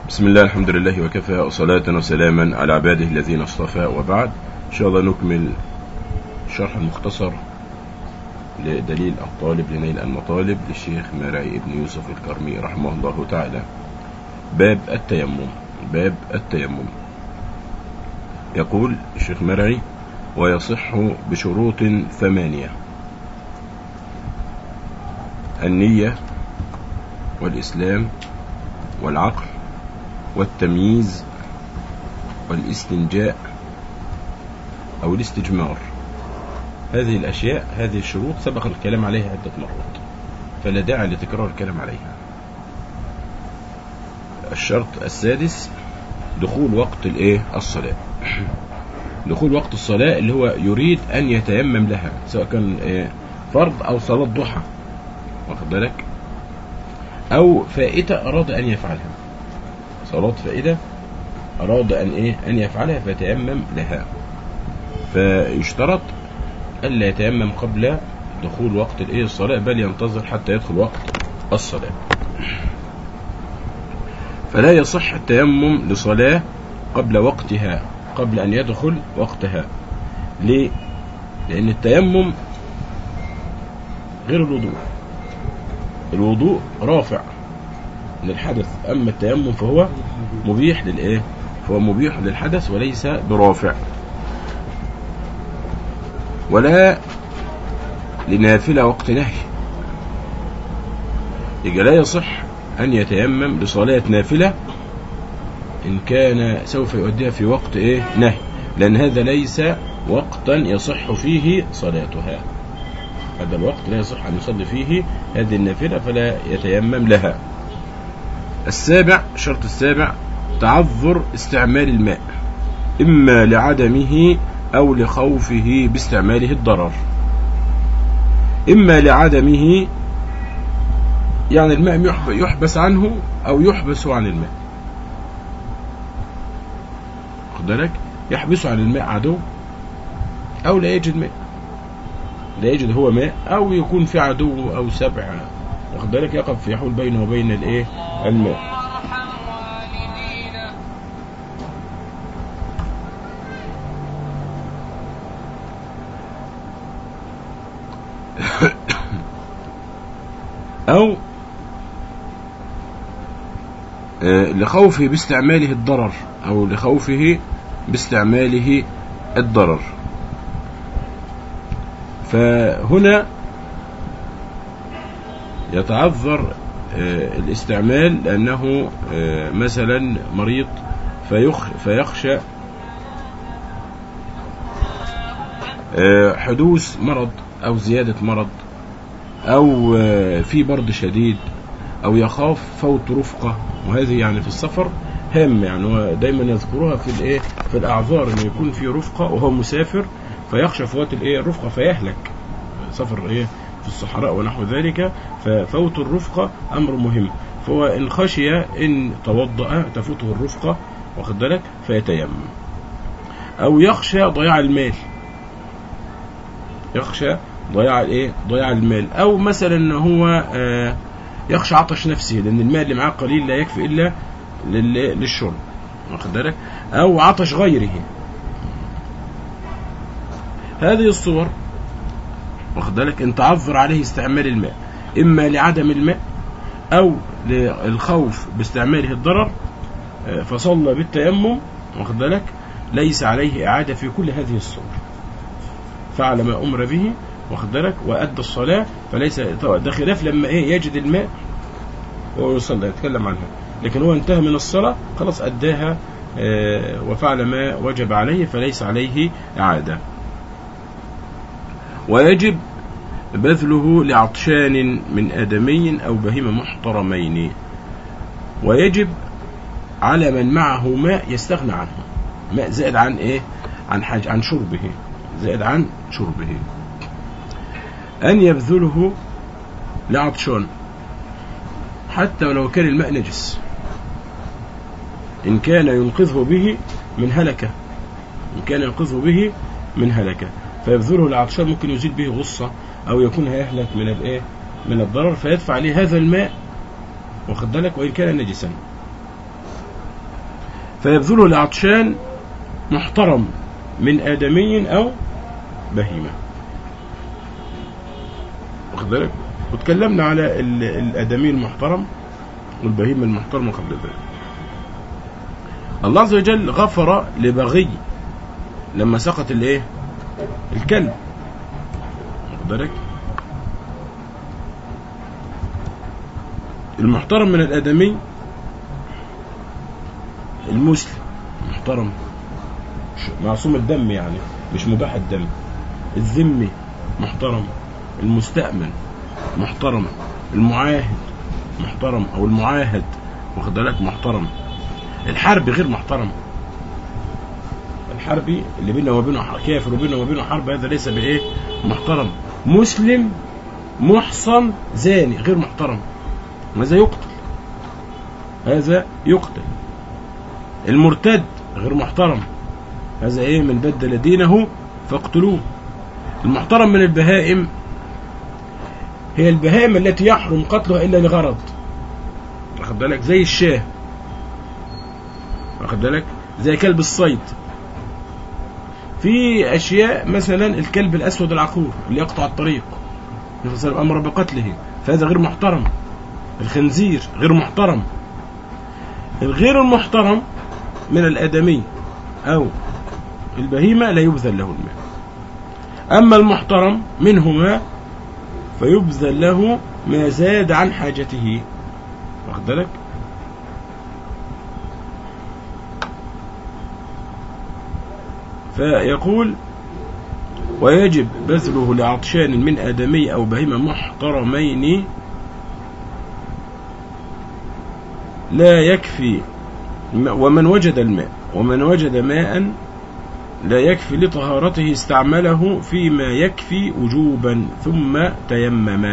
بسم الله الحمد لله وكفى وصلاة وسلاما على عباده الذين اصطفى وبعد إن شاء الله نكمل شرح المختصر لدليل الطالب لنيل المطالب للشيخ مرعي ابن يوسف الكرمي رحمه الله تعالى باب التيمم باب التيمم يقول الشيخ مرعي ويصح بشروط ثمانية النية والإسلام والعقل والتمييز والاستنجاء أو الاستجمار هذه الأشياء هذه الشروط سبق الكلام عليها عدة مرات فلا داعي لتكرار الكلام عليها الشرط السادس دخول وقت الايه الصلاة دخول وقت الصلاة اللي هو يريد أن يتيمم لها سواء كان إيه فرض أو صلاة ضحى واخد بالك أو فائتة أراد أن يفعلها صلاة فائدة أراد أن إيه أن يفعلها فيتيمم لها فيشترط ألا يتيمم قبل دخول وقت الإيه الصلاة بل ينتظر حتى يدخل وقت الصلاة فلا يصح التيمم لصلاة قبل وقتها قبل أن يدخل وقتها ليه؟ لأن التيمم غير الوضوء الوضوء رافع للحدث أما التيمم فهو مبيح للإيه فهو مبيح للحدث وليس برافع ولا لنافلة وقت نهي يبقى لا يصح أن يتيمم لصلاة نافلة إن كان سوف يؤديها في وقت إيه نهي لأن هذا ليس وقتا يصح فيه صلاتها هذا الوقت لا يصح أن يصلي فيه هذه النافلة فلا يتيمم لها السابع الشرط السابع تعذر استعمال الماء إما لعدمه أو لخوفه باستعماله الضرر إما لعدمه يعني الماء يحبس عنه أو يحبس عن الماء خد بالك يحبس عن الماء عدو أو لا يجد ماء لا يجد هو ماء أو يكون في عدو أو سبع واخد بالك يقف يحول بينه وبين الايه الماء أو لخوفه باستعماله الضرر أو لخوفه باستعماله الضرر فهنا يتعذر الاستعمال لأنه مثلا مريض فيخ فيخشى حدوث مرض أو زيادة مرض أو في برد شديد أو يخاف فوت رفقة وهذه يعني في السفر هام يعني هو دايما يذكروها في الايه في الاعذار انه يكون في رفقه وهو مسافر فيخشى فوات الايه الرفقه فيهلك سفر ايه في الصحراء ونحو ذلك ففوت الرفقه امر مهم فهو ان خشي ان توضأ تفوته الرفقه واخد بالك فيتيمم او يخشى ضياع المال يخشى ضياع الايه ضياع المال او مثلا ان هو آه يخشى عطش نفسه لان المال اللي معاه قليل لا يكفي الا للشرب واخد بالك او عطش غيره هذه الصور واخد بالك ان تعذر عليه استعمال الماء اما لعدم الماء او للخوف باستعماله الضرر فصلى بالتيمم واخد بالك ليس عليه اعاده في كل هذه الصور فعل ما امر به واخد بالك وادى الصلاه فليس ده خلاف لما ايه يجد الماء وهو يصلي يتكلم عنها لكن هو انتهى من الصلاه خلاص اداها وفعل ما وجب عليه فليس عليه اعاده ويجب بذله لعطشان من آدمي أو بهيمة محترمين ويجب على من معه ماء يستغنى عنه ماء زائد عن إيه عن حاج عن شربه زائد عن شربه أن يبذله لعطشان حتى ولو كان الماء نجس إن كان ينقذه به من هلكة إن كان ينقذه به من هلكة فيبذله العطشان ممكن يزيد به غصة أو يكون هيهلك من الإيه من الضرر فيدفع عليه هذا الماء واخد بالك وإن كان نجسا فيبذله لعطشان محترم من آدمي أو بهيمة واخد بالك وتكلمنا على ال- الآدمي المحترم والبهيمة المحترمة قبل ذلك الله عز وجل غفر لبغي لما سقط الايه الكلب واخد بالك المحترم من الآدمي المسلم محترم ش- معصوم الدم يعني مش مباح الدم الذمي محترم المستأمن محترم المعاهد محترم او المعاهد واخد بالك محترم الحربي غير محترم الحربي اللي بينه وبينه ح- كافر وبينه وبينه حرب هذا ليس بايه محترم مسلم محصن زاني غير محترم هذا يقتل هذا يقتل المرتد غير محترم هذا ايه من بدل دينه فاقتلوه المحترم من البهائم هي البهائم التي يحرم قتلها الا لغرض واخد بالك زي الشاه واخد بالك زي كلب الصيد في اشياء مثلا الكلب الاسود العقور اللي يقطع الطريق النبي صلى الله عليه وسلم امر بقتله فهذا غير محترم الخنزير غير محترم الغير المحترم من الادمي او البهيمه لا يبذل له الماء اما المحترم منهما فيبذل له ما زاد عن حاجته واخد بالك فيقول ويجب بذله لعطشان من آدمي أو بهيمة محترمين لا يكفي ومن وجد الماء ومن وجد ماء لا يكفي لطهارته استعمله فيما يكفي وجوبا ثم تيمم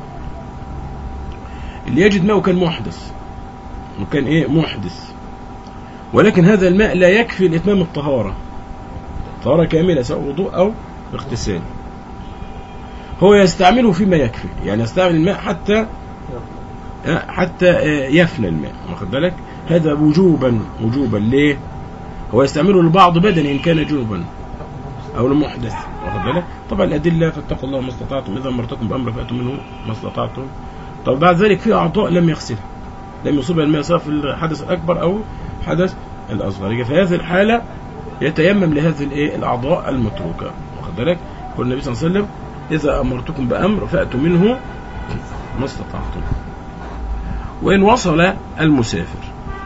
اللي يجد ماء كان محدث وكان ايه محدث ولكن هذا الماء لا يكفي لإتمام الطهارة طهارة كاملة سواء وضوء أو اغتسال هو يستعمله فيما يكفي يعني يستعمل الماء حتى حتى يفنى الماء واخد بالك هذا وجوبا وجوبا ليه هو يستعمله لبعض بدنه إن كان جنوبا أو لمحدث واخد بالك طبعا الأدلة فاتقوا الله ما استطعتم إذا أمرتكم بأمر فأتوا منه ما استطعتم طب بعد ذلك في أعضاء لم يغسلها لم يصيبها الماء سواء في الحدث الأكبر أو حدث الأصغر في هذه الحالة يتيمم لهذه الايه الاعضاء المتروكه واخد بالك يقول النبي صلى الله عليه وسلم اذا امرتكم بامر فاتوا منه ما استطعتم وان وصل المسافر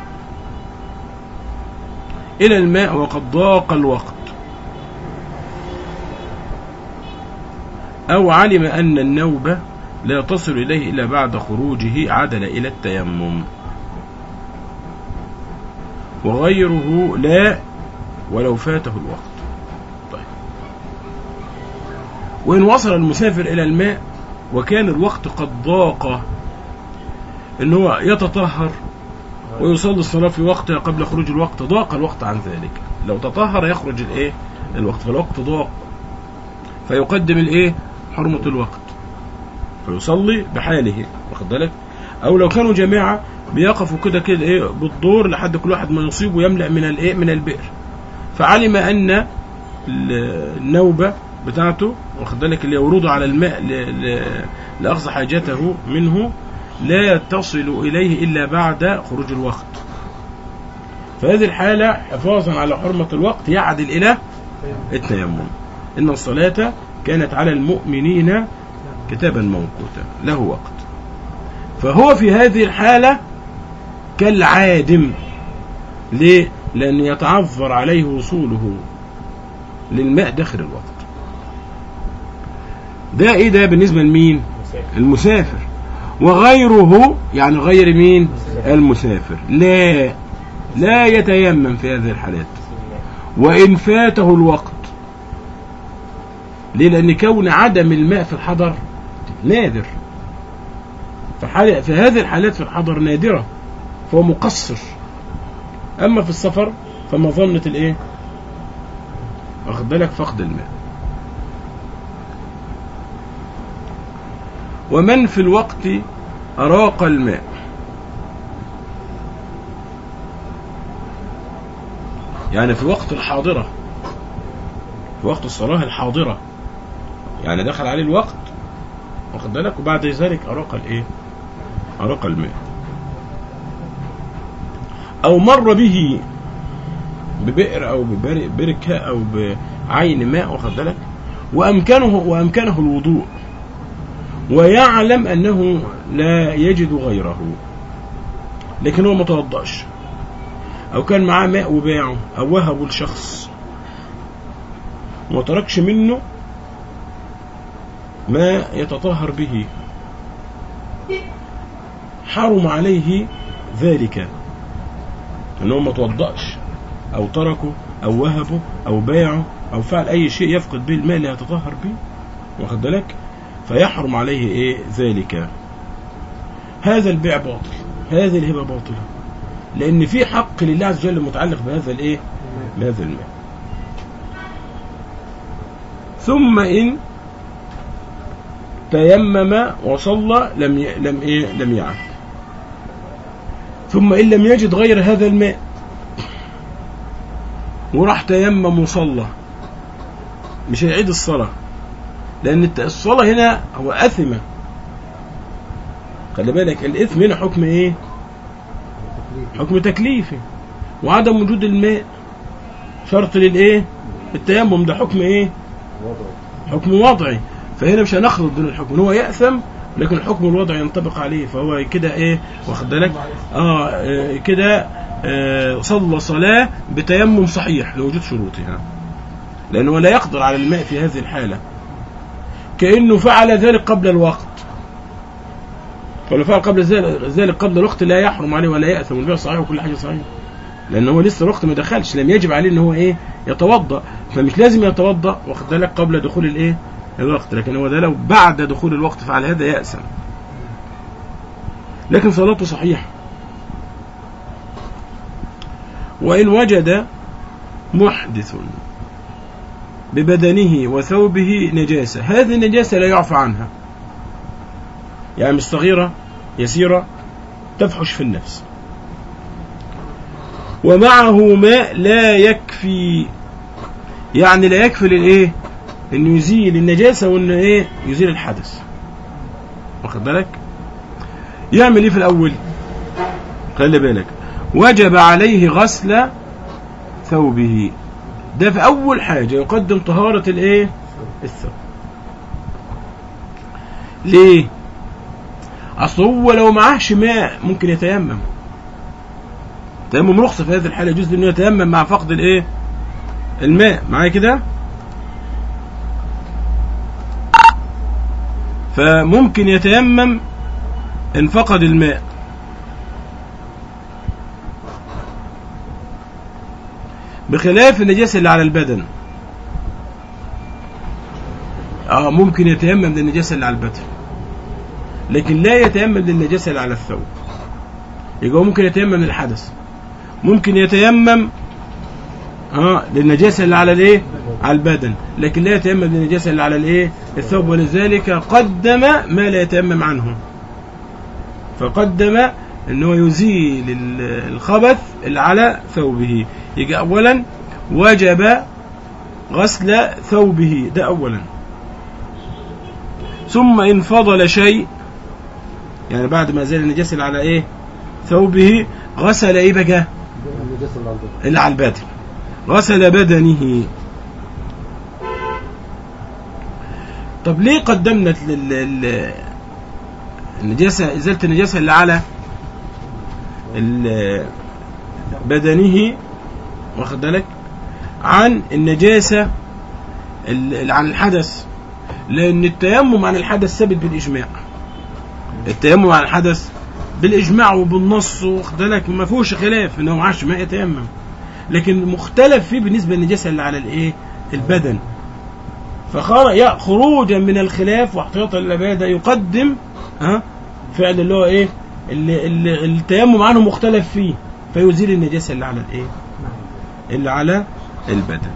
الى الماء وقد ضاق الوقت او علم ان النوبه لا تصل اليه الا بعد خروجه عدل الى التيمم وغيره لا ولو فاته الوقت طيب وإن وصل المسافر إلى الماء وكان الوقت قد ضاق إن هو يتطهر ويصلي الصلاة في وقتها قبل خروج الوقت ضاق الوقت عن ذلك لو تطهر يخرج الإيه الوقت فالوقت ضاق فيقدم الإيه حرمة الوقت فيصلي بحاله واخد بالك أو لو كانوا جماعة بيقفوا كده كده إيه بالدور لحد كل واحد ما يصيب ويملأ من الإيه من البئر فعلم ان النوبه بتاعته واخد بالك اللي يورده على الماء لاقصى حاجته منه لا تصل اليه الا بعد خروج الوقت فهذه الحاله حفاظا على حرمه الوقت يعدل الى التيمم ان الصلاه كانت على المؤمنين كتابا موقوتا له وقت فهو في هذه الحاله كالعادم ليه لأن يتعذر عليه وصوله للماء داخل الوقت ده ايه ده بالنسبة لمين المسافر وغيره يعني غير مين المسافر لا لا يتيمم في هذه الحالات وإن فاته الوقت ليه لأن كون عدم الماء في الحضر نادر في هذه الحالات في الحضر نادرة فهو مقصر أما في السفر فمظنة الإيه؟ واخد بالك فقد الماء ومن في الوقت أراق الماء يعني في وقت الحاضرة في وقت الصلاة الحاضرة يعني دخل عليه الوقت واخد بالك وبعد ذلك أراق الإيه أراق الماء أو مر به ببئر أو ببركة أو بعين ماء واخد بالك وأمكنه وأمكنه الوضوء ويعلم أنه لا يجد غيره لكن هو ما توضأش أو كان معاه ماء وباعه أو وهبه لشخص وما تركش منه ما يتطهر به حرم عليه ذلك أنه ما توضأش أو تركه أو وهبه أو باعه أو فعل أي شيء يفقد به الماء اللي يتطهر به واخد بالك فيحرم عليه إيه ذلك هذا البيع باطل هذه الهبة باطلة لأن في حق لله عز وجل متعلق بهذا الإيه بهذا الماء ثم إن تيمم وصلى لم ي... لم إيه لم يعد ثم إن لم يجد غير هذا الماء وراح تيمم وصلى مش هيعيد الصلاة لأن الصلاة هنا هو أثمة خلي بالك الإثم هنا حكم إيه؟ حكم تكليفي وعدم وجود الماء شرط للإيه؟ التيمم ده حكم إيه؟ حكم وضعي فهنا مش هنخلط بين الحكم هو يأثم لكن الحكم الوضعي ينطبق عليه فهو كده ايه واخد بالك اه, آه كده آه صلى صلاة بتيمم صحيح لوجود شروطها لأنه لا يقدر على الماء في هذه الحالة كأنه فعل ذلك قبل الوقت فلو فعل قبل ذلك قبل الوقت لا يحرم عليه ولا يأثم والبيع صحيح وكل حاجة صحيح لأن هو لسه الوقت ما دخلش لم يجب عليه ان هو ايه يتوضأ فمش لازم يتوضأ واخد بالك قبل دخول الايه الوقت لكن هو ده لو بعد دخول الوقت فعل هذا يأسم لكن صلاته صحيحة وإن وجد محدث ببدنه وثوبه نجاسة هذه النجاسة لا يعفى عنها يعني مش صغيرة يسيرة تفحش في النفس ومعه ماء لا يكفي يعني لا يكفي للايه انه يزيل النجاسه وانه ايه يزيل الحدث واخد بالك يعمل ايه في الاول خلي بالك وجب عليه غسل ثوبه ده في اول حاجه يقدم طهاره الايه الثوب ليه اصل هو لو معهش ماء ممكن يتيمم تيمم رخصه في هذه الحاله يجوز انه يتيمم مع فقد الايه الماء معايا كده فممكن يتيمم ان فقد الماء بخلاف النجاسة اللي على البدن اه ممكن يتيمم للنجاسة اللي على البدن لكن لا يتيمم للنجاسة اللي على الثوب يبقى ممكن يتيمم للحدث ممكن يتيمم اه للنجاسة اللي على الايه على البدن لكن لا يتيمم للنجاسة اللي على الايه الثوب ولذلك قدم ما لا يتيمم عنه فقدم انه يزيل الخبث اللي على ثوبه يجي اولا وجب غسل ثوبه ده اولا ثم ان فضل شيء يعني بعد ما زال النجاسة اللي على ايه ثوبه غسل ايه بقى اللي على البدن غسل بدنه طب ليه قدمنا النجاسة إزالة النجاسة اللي على بدنه واخد بالك عن النجاسة عن الحدث لأن التيمم عن الحدث ثابت بالإجماع التيمم عن الحدث بالإجماع وبالنص واخد بالك ما فيهوش خلاف إنه معاش ما يتيمم لكن مختلف فيه بالنسبة للنجاسة اللي على الإيه البدن فخروجا من الخلاف واحتياطا للعبادة يقدم ها فعل اللي هو ايه اللي, اللي التيمم عنه مختلف فيه فيزيل النجاسة اللي على الايه اللي على البدن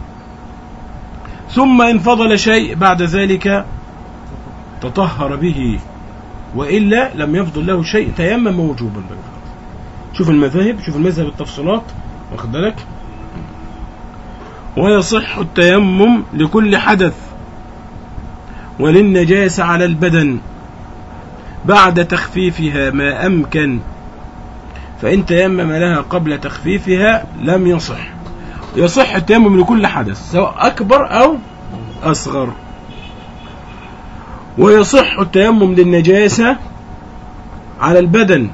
ثم إن فضل شيء بعد ذلك تطهر به وإلا لم يفضل له شيء تيمم وجوبا شوف المذاهب شوف المذهب التفصيلات واخد بالك ويصح التيمم لكل حدث وللنجاسة على البدن بعد تخفيفها ما أمكن فإن تيمم لها قبل تخفيفها لم يصح يصح التيمم لكل حدث سواء أكبر أو أصغر ويصح التيمم للنجاسة على البدن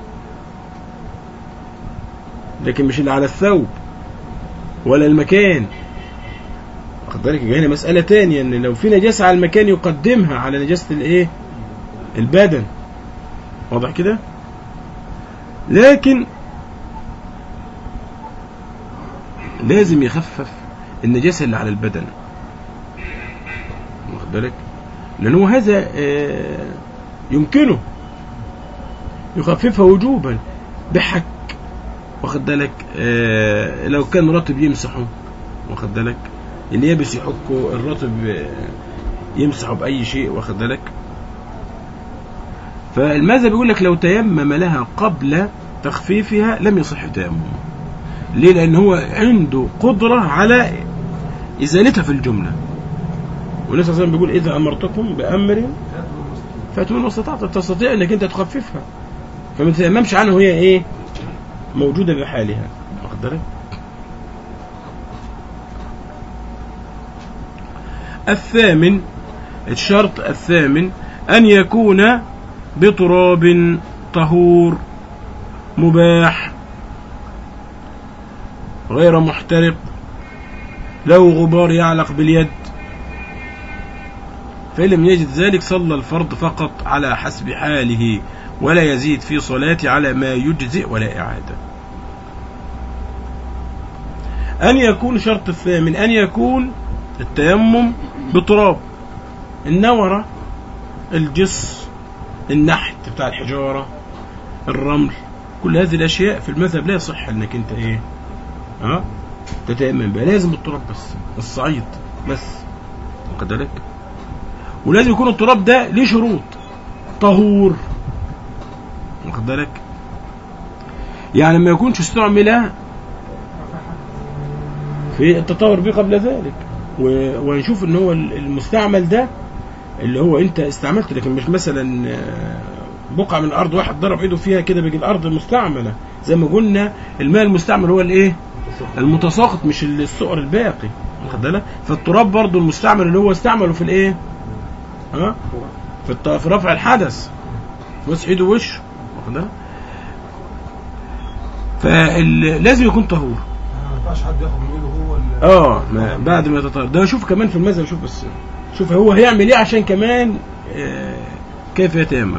لكن مش اللي على الثوب ولا المكان واخد بالك هنا مسألة تانية ان لو في نجاسة على المكان يقدمها على نجاسة الايه البدن واضح كده لكن لازم يخفف النجاسة اللي على البدن واخد بالك لأنه هذا آه، يمكنه يخففها وجوبا بحك واخد بالك آه، لو كان رطب يمسحه واخد بالك اللي يابس يحكه الرطب آه، يمسحه بأي شيء واخد بالك فالماذا بيقول لك لو تيمم لها قبل تخفيفها لم يصح تيممه ليه لأن هو عنده قدرة على إزالتها في الجملة والنبي صلى الله عليه وسلم بيقول إذا أمرتكم بأمر فأتوا ما استطعت تستطيع أنك أنت تخففها فما تتيممش عنها وهي إيه موجودة بحالها واخد بالك الثامن الشرط الثامن أن يكون بتراب طهور مباح غير محترق له غبار يعلق باليد فإن لم يجد ذلك صلى الفرض فقط على حسب حاله ولا يزيد في صلاته على ما يجزئ ولا إعادة أن يكون شرط الثامن أن يكون التيمم بتراب النورة الجص النحت بتاع الحجارة الرمل كل هذه الأشياء في المذهب لا يصح أنك أنت إيه ها تتيمم بها لازم التراب بس الصعيد بس واخد بالك ولازم يكون التراب ده ليه شروط طهور واخد بالك يعني ما يكونش استعمل في التطور به قبل ذلك و- ونشوف ان هو المستعمل ده اللي هو انت استعملته لكن مش مثلا آه، بقعه من الارض واحد ضرب ايده فيها كده بيجي الارض مستعمله زي ما قلنا الماء المستعمل هو الايه المتساقط مش السؤر الباقي واخد بالك فالتراب برضه المستعمل اللي هو استعمله في الايه ها في الط- في رفع الحدث بص ايده وشه واخد بالك فلازم يكون طهور ما ينفعش حد ياخد من ايده هو ال- اه ما بعد ما يتطهر ده شوف كمان في المذهب شوف بس شوف هو هيعمل ايه عشان كمان آه، كيف يتيمم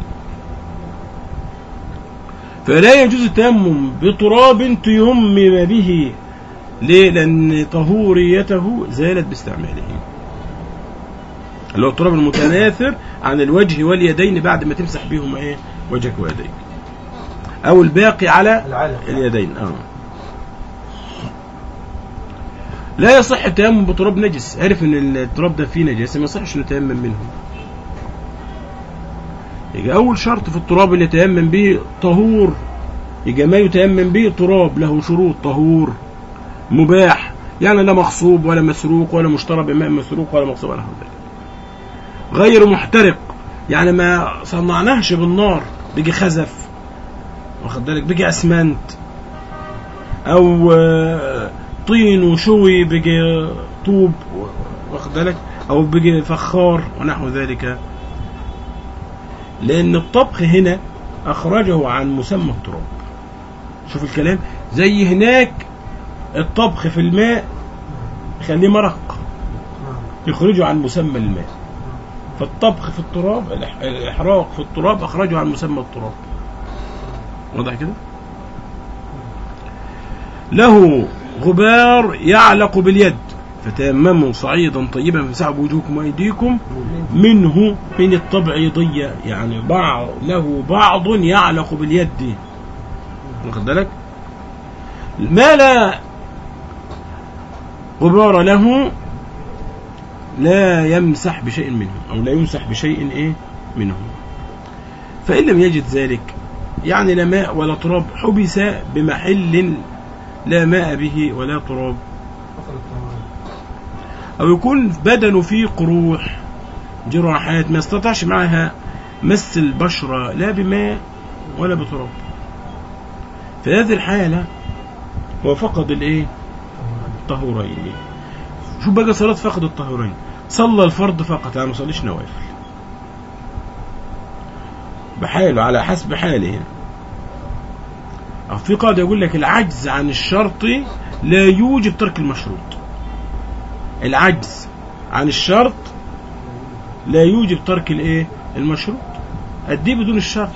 فلا يجوز التيمم بتراب تيمم به ليه لان طهوريته زالت باستعماله اللي هو التراب المتناثر عن الوجه واليدين بعد ما تمسح بيهم ايه وجهك ويديك او الباقي على العالم اليدين اه لا يصح التيمم بتراب نجس عرف ان التراب ده فيه نجاسه ما يصحش انه يتيمم منه يجي اول شرط في التراب اللي يتيمم به طهور يجي ما يتيمم به تراب له شروط طهور مباح يعني لا مغصوب ولا مسروق ولا مشترى بماء مسروق ولا مغصوب ولا حاجه غير محترق يعني ما صنعناهش بالنار بيجي خزف واخد بالك بيجي اسمنت او آه، طين وشوي بيجي طوب واخد بالك او بيجي فخار ونحو ذلك لان الطبخ هنا اخرجه عن مسمى التراب شوف الكلام زي هناك الطبخ في الماء يخليه مرق نعم. يخرجه عن مسمى الماء فالطبخ في التراب الإح- الإحراق في التراب أخرجه عن مسمى التراب واضح كده له غبار يعلق باليد فتيمموا صعيدا طيبا فامسحوا بوجوهكم وايديكم منه من الطبعيضية يعني بعض له بعض يعلق باليد واخد بالك ما لا غبار له لا يمسح بشيء منه أو لا يمسح بشيء إيه منه فإن لم يجد ذلك يعني لا ماء ولا تراب حبس بمحل لا ماء به ولا تراب حصلت أو يكون بدنه فيه قروح جراحات ما يستطيعش معها مس البشرة لا بماء ولا بتراب في هذه الحالة هو فقد الايه الطهورين شوف بقى صلاة فقد الطهورين صلى الفرض فقط يعني ما صليش نوافل بحاله على حسب حاله هنا أو في قاعدة يقول لك العجز عن الشرط لا يوجب ترك المشروط العجز عن الشرط لا يوجب ترك الايه المشروط أديه بدون الشرط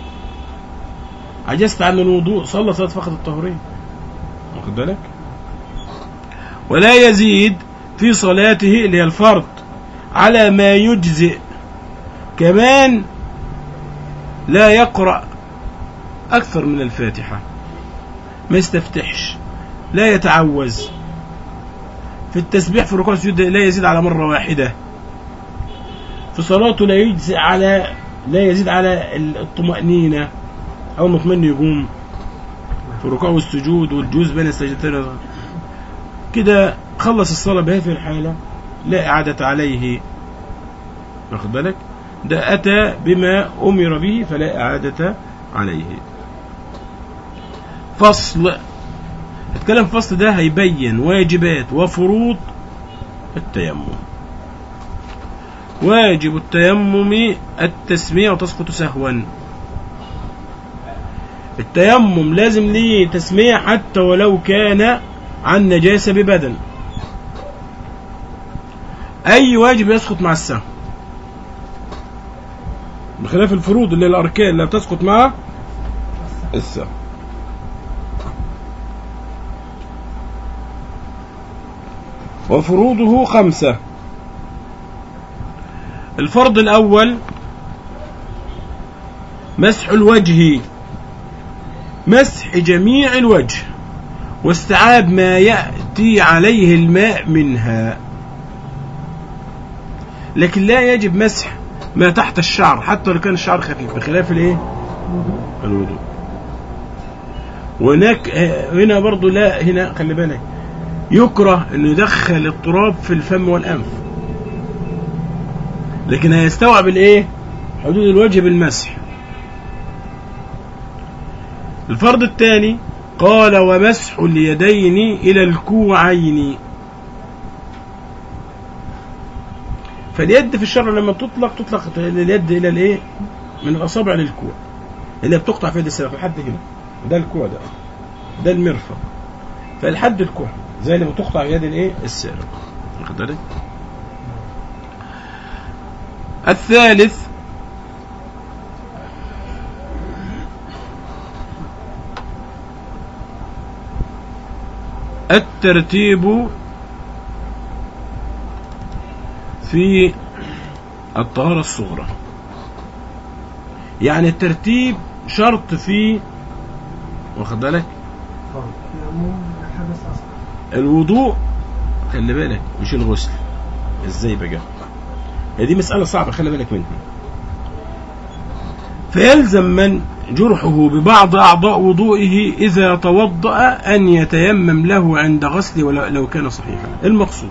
عجزت عن الوضوء صلى صلاة فقط الطهورين واخد بالك ولا يزيد في صلاته اللي هي الفرض على ما يجزئ كمان لا يقرأ أكثر من الفاتحة ما يستفتحش لا يتعوذ في التسبيح في الركوع والسجود لا يزيد على مرة واحدة في صلاته لا يجزئ على لا يزيد على الطمأنينة أو مطمئن يقوم في الركوع والسجود والجوز بين السجدتين كده خلص الصلاة بهذه الحالة لا إعادة عليه واخد بالك ده أتى بما أمر به فلا إعادة عليه فصل الكلام فصل ده هيبين واجبات وفروض التيمم واجب التيمم التسمية وتسقط سهوا التيمم لازم ليه تسمية حتى ولو كان عن نجاسة ببدن أي واجب يسقط مع السهو بخلاف الفروض اللي هي الأركان اللي بتسقط مع السهو وفروضه خمسة الفرض الأول مسح الوجه مسح جميع الوجه واستيعاب ما يأتي عليه الماء منها لكن لا يجب مسح ما تحت الشعر حتى لو كان الشعر خفيف بخلاف الايه الوضوء وهناك هنا برضو لا هنا خلي بالك يكره انه يدخل التراب في الفم والانف لكن هيستوعب الايه حدود الوجه بالمسح الفرض الثاني قال ومسح اليدين الى الكوعين فاليد في الشرع لما تطلق تطلق اليد الى الايه من الاصابع للكوع اللي بتقطع في يد السلف لحد هنا ده الكوع ده ده المرفق فالحد الكوع زي لما تقطع يد الايه السارق واخد بالك الثالث الترتيب في الطهارة الصغرى يعني الترتيب شرط في واخد بالك فرض تيمم حدث أصغر الوضوء خلي بالك مش الغسل ازاي بقى هي دي مسألة صعبة خلي بالك منها فيلزم من جرحه ببعض أعضاء وضوئه إذا توضأ أن يتيمم له عند غسله ولو لو كان صحيحا المقصود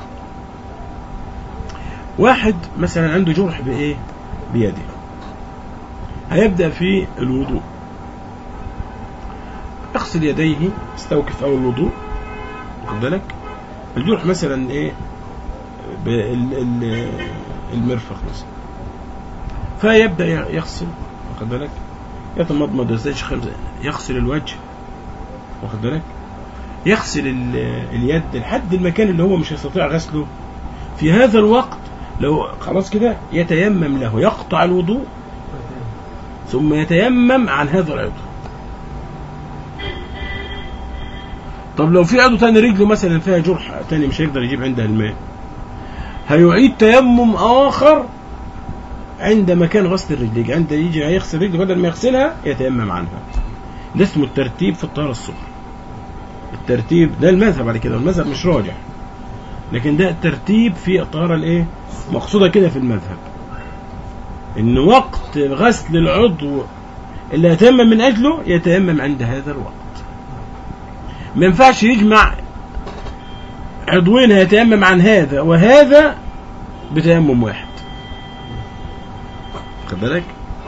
واحد مثلا عنده جرح بإيه بيده هيبدأ في الوضوء يغسل يديه يستوقف أول الوضوء واخد بالك الجرح مثلا إيه بال- ال- المرفق مثلا فيبدأ يغسل واخد بالك يتمضمض يستنشق خمسة يغسل الوجه واخد بالك يغسل ال- اليد لحد المكان اللي هو مش هيستطيع غسله في هذا الوقت لو خلاص كده يتيمم له يقطع الوضوء ثم يتيمم عن هذا العضو طب لو في عضو تاني رجله مثلا فيها جرح تاني مش هيقدر يجيب عندها الماء هيعيد تيمم آخر عند مكان غسل الرجل عند يجي هيغسل رجله بدل ما يغسلها يتيمم عنها ده اسمه الترتيب في الطهارة الصغرى الترتيب ده المذهب على كده المذهب مش راجع لكن ده الترتيب في الطهارة الايه مقصودة كده في المذهب ان وقت غسل العضو اللي يتيمم من اجله يتيمم عند هذا الوقت ما ينفعش يجمع عضوين هيتيمم عن هذا وهذا بتيمم واحد خد بالك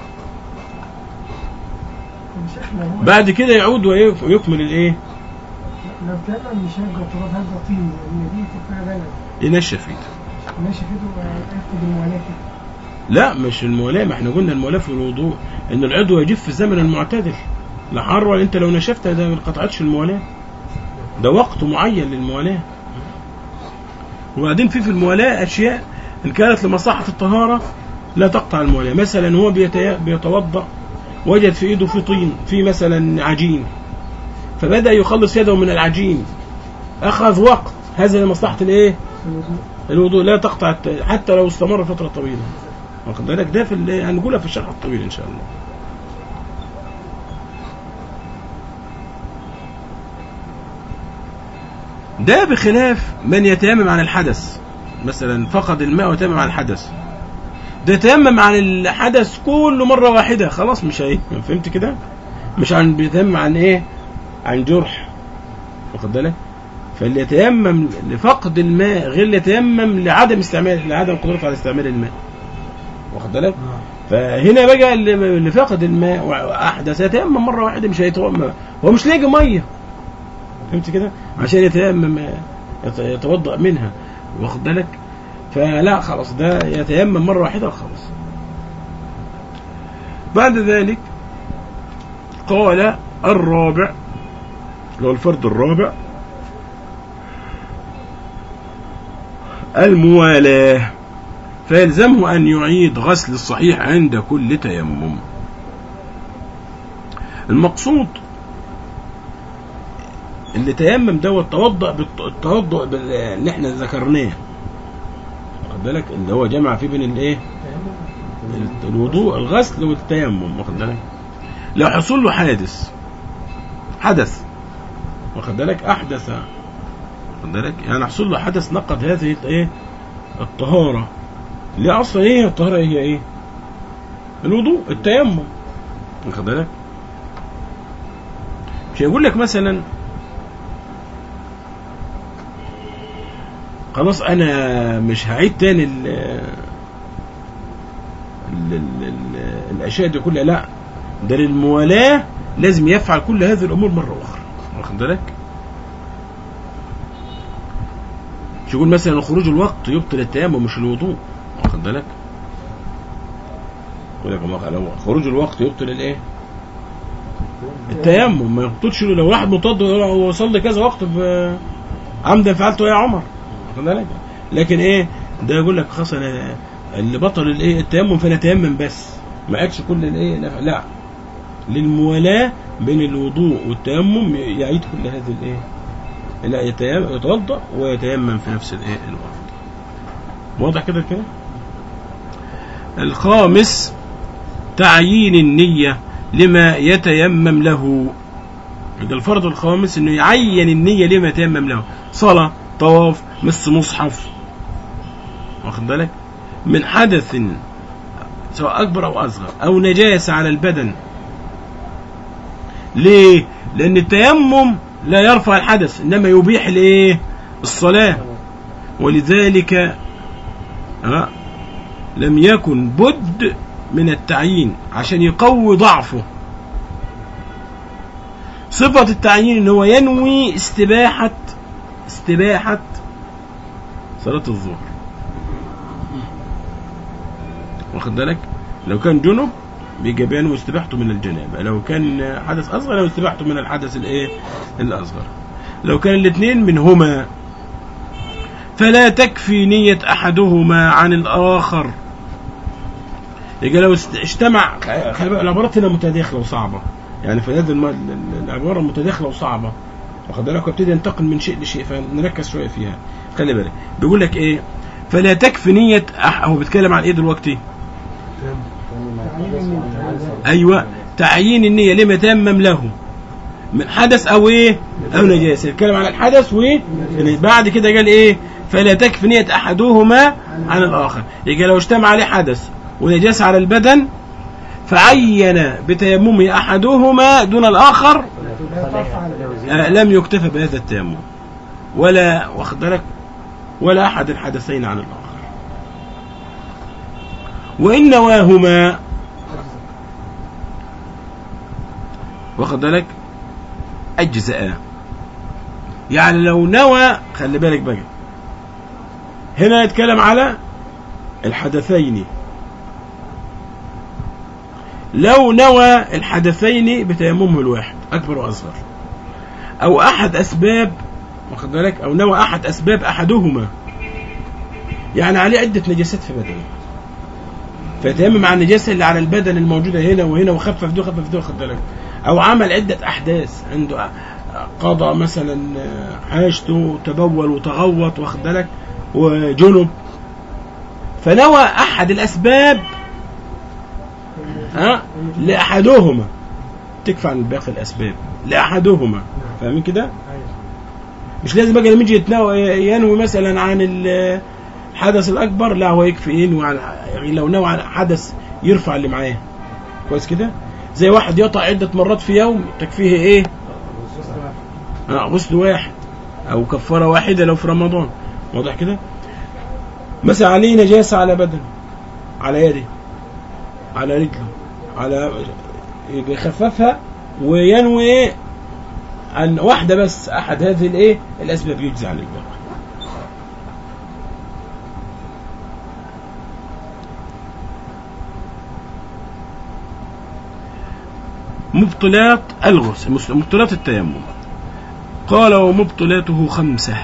مش احنا هو بعد كده يعود ويك- ويكمل الايه لو تمام مش هيبقى تراب هيبقى طين لان دي تبقى دايما ينشف ايده ماشي كده وياخد الموالاه كده لا مش المولاة ما احنا قلنا المولاة في الوضوء ان العضو يجف في الزمن المعتدل لا حر ولا انت لو نشفت ده ما قطعتش المولاة ده وقت معين للمولاة وبعدين في في المولاة اشياء ان كانت لمصلحة الطهارة لا تقطع المولاة مثلا هو بيتي- بيتوضأ وجد في ايده في طين في مثلا عجين فبدأ يخلص يده من العجين اخذ وقت هذا لمصلحة الايه الوضوء الوضوء لا تقطع الت- حتى لو استمر فترة طويلة واخد بالك ده في ال- هنقولها في الشرح الطويل ان شاء الله ده بخلاف من يتيمم عن الحدث مثلا فقد الماء ويتيمم عن الحدث ده يتيمم عن الحدث كله مرة واحدة خلاص مش هي فهمت كده مش عن بيتيمم عن ايه عن جرح واخد بالك فاللي يتيمم لفقد الماء غير اللي يتيمم لعدم استعمال لعدم قدرته على استعمال الماء واخد بالك فهنا بقى اللي اللي فقد الماء واحدث يتيمم مره واحده مش هيتوضا هو مش لاقي ميه فهمت كده عشان يتيمم يت- يتوضا منها واخد بالك فلا خلاص ده يتيمم مره واحده وخلاص بعد ذلك قال الرابع اللي هو الفرد الرابع الموالاة فيلزمه أن يعيد غسل الصحيح عند كل تيمم المقصود اللي تيمم دوت توضأ بالتوضؤ بال- اللي احنا ذكرناه واخد بالك اللي هو جمع فيه بين الايه الوضوء الغسل والتيمم واخد بالك لو حصل له حادث حدث واخد بالك احدث واخد بالك يعني حصل له حدث نقض هذه الايه الطهاره اللي اصلا ايه الطهاره هي ايه الوضوء التيمم واخد بالك مش هيقول لك مثلا خلاص انا مش هعيد تاني ال ال ال ال الاشياء دي كلها لا ده للموالاه لازم يفعل كل هذه الامور مره اخرى واخد بالك مش يقول مثلا خروج الوقت يبطل التيمم مش الوضوء واخد بالك يقول لك ما- لو خروج الوقت يبطل الايه التيمم ما يبطلش لو واحد مضطر وصلي كذا وقت ب- عمدا فعلته يا عمر واخد بالك لكن ايه ده يقول لك خلاص انا اللي بطل الايه التيمم فانا تيمم بس ما عادش كل الايه لا- لا للموالاه بين الوضوء والتيمم يعيد كل هذه الايه لا يتيمم يتوضا ويتيمم في نفس الايه الوقت واضح كده الكلام الخامس تعيين النية لما يتيمم له ده الفرض الخامس انه يعين النية لما يتيمم له صلاة طواف مس مصحف واخد بالك من حدث سواء أكبر أو أصغر أو نجاسة على البدن ليه؟ لأن التيمم لا يرفع الحدث إنما يبيح الإيه؟ الصلاة ولذلك آه، لم يكن بد من التعيين عشان يقوي ضعفه صفة التعيين ان هو ينوي استباحة استباحة صلاة الظهر واخد بالك لو كان جنب بيجي بينوي استباحته من الجنابة لو كان حدث أصغر لو استباحته من الحدث الايه الأصغر لو كان الاثنين منهما فلا تكفي نية أحدهما عن الآخر يبقى لو است- اجتمع خلي بالك العبارات هنا متداخلة وصعبة يعني في هذه الم- ال- ال- العبارة متداخلة وصعبة واخد بالك وابتدي ينتقل من شيء لشيء فنركز شوية فيها خلي بالك بيقول لك ايه فلا تكفي نية أح... هو بيتكلم عن ايه دلوقتي تعيين النية. ايوه تعيين النية لما تيمم له من حدث او ايه او نجاسة يتكلم عن الحدث و بعد كده قال ايه فلا تكفي نية احدهما عن الاخر يبقى لو اجتمع عليه حدث ونجاسة على البدن فعين بتيممه احدهما دون الاخر لا تفعل آه، لم يكتفى بهذا التيمم ولا واخد بالك ولا أحد الحدثين عن الآخر وإن نواهما واخد بالك أجزاء يعني لو نوى خلي بالك بقى هنا يتكلم على الحدثين لو نوى الحدثين بتيممه الواحد أكبر وأصغر أو أحد أسباب واخد بالك أو نوى أحد أسباب أحدهما يعني عليه عدة نجاسات في بدنه فيتيمم عن النجاسة اللي على البدن الموجودة هنا وهنا وخفف دي وخفف دي واخد بالك أو عمل عدة أحداث عنده قضى مثلا حاجته تبول وتغوط واخد بالك وجنب فنوى أحد الأسباب ها لأحدهما تكفى عن باقي الأسباب لأحدهما فاهمين كده؟ مش لازم بقى لما يجي يتناول ينوي مثلا عن الحدث الأكبر لا هو يكفي ينوي عن يعني لو نوى عن حدث يرفع اللي معاه كويس كده؟ زي واحد يقطع عدة مرات في يوم تكفيه إيه؟ آه غسل واحد أو كفارة واحدة لو في رمضان واضح كده؟ مثلا عليه نجاسة على بدنه على يده على رجله على يخففها وينوي ايه عن واحدة بس أحد هذه الايه الأسباب يجزي عن الباقي مبطلات الغسل مبطلات التيمم قال ومبطلاته خمسة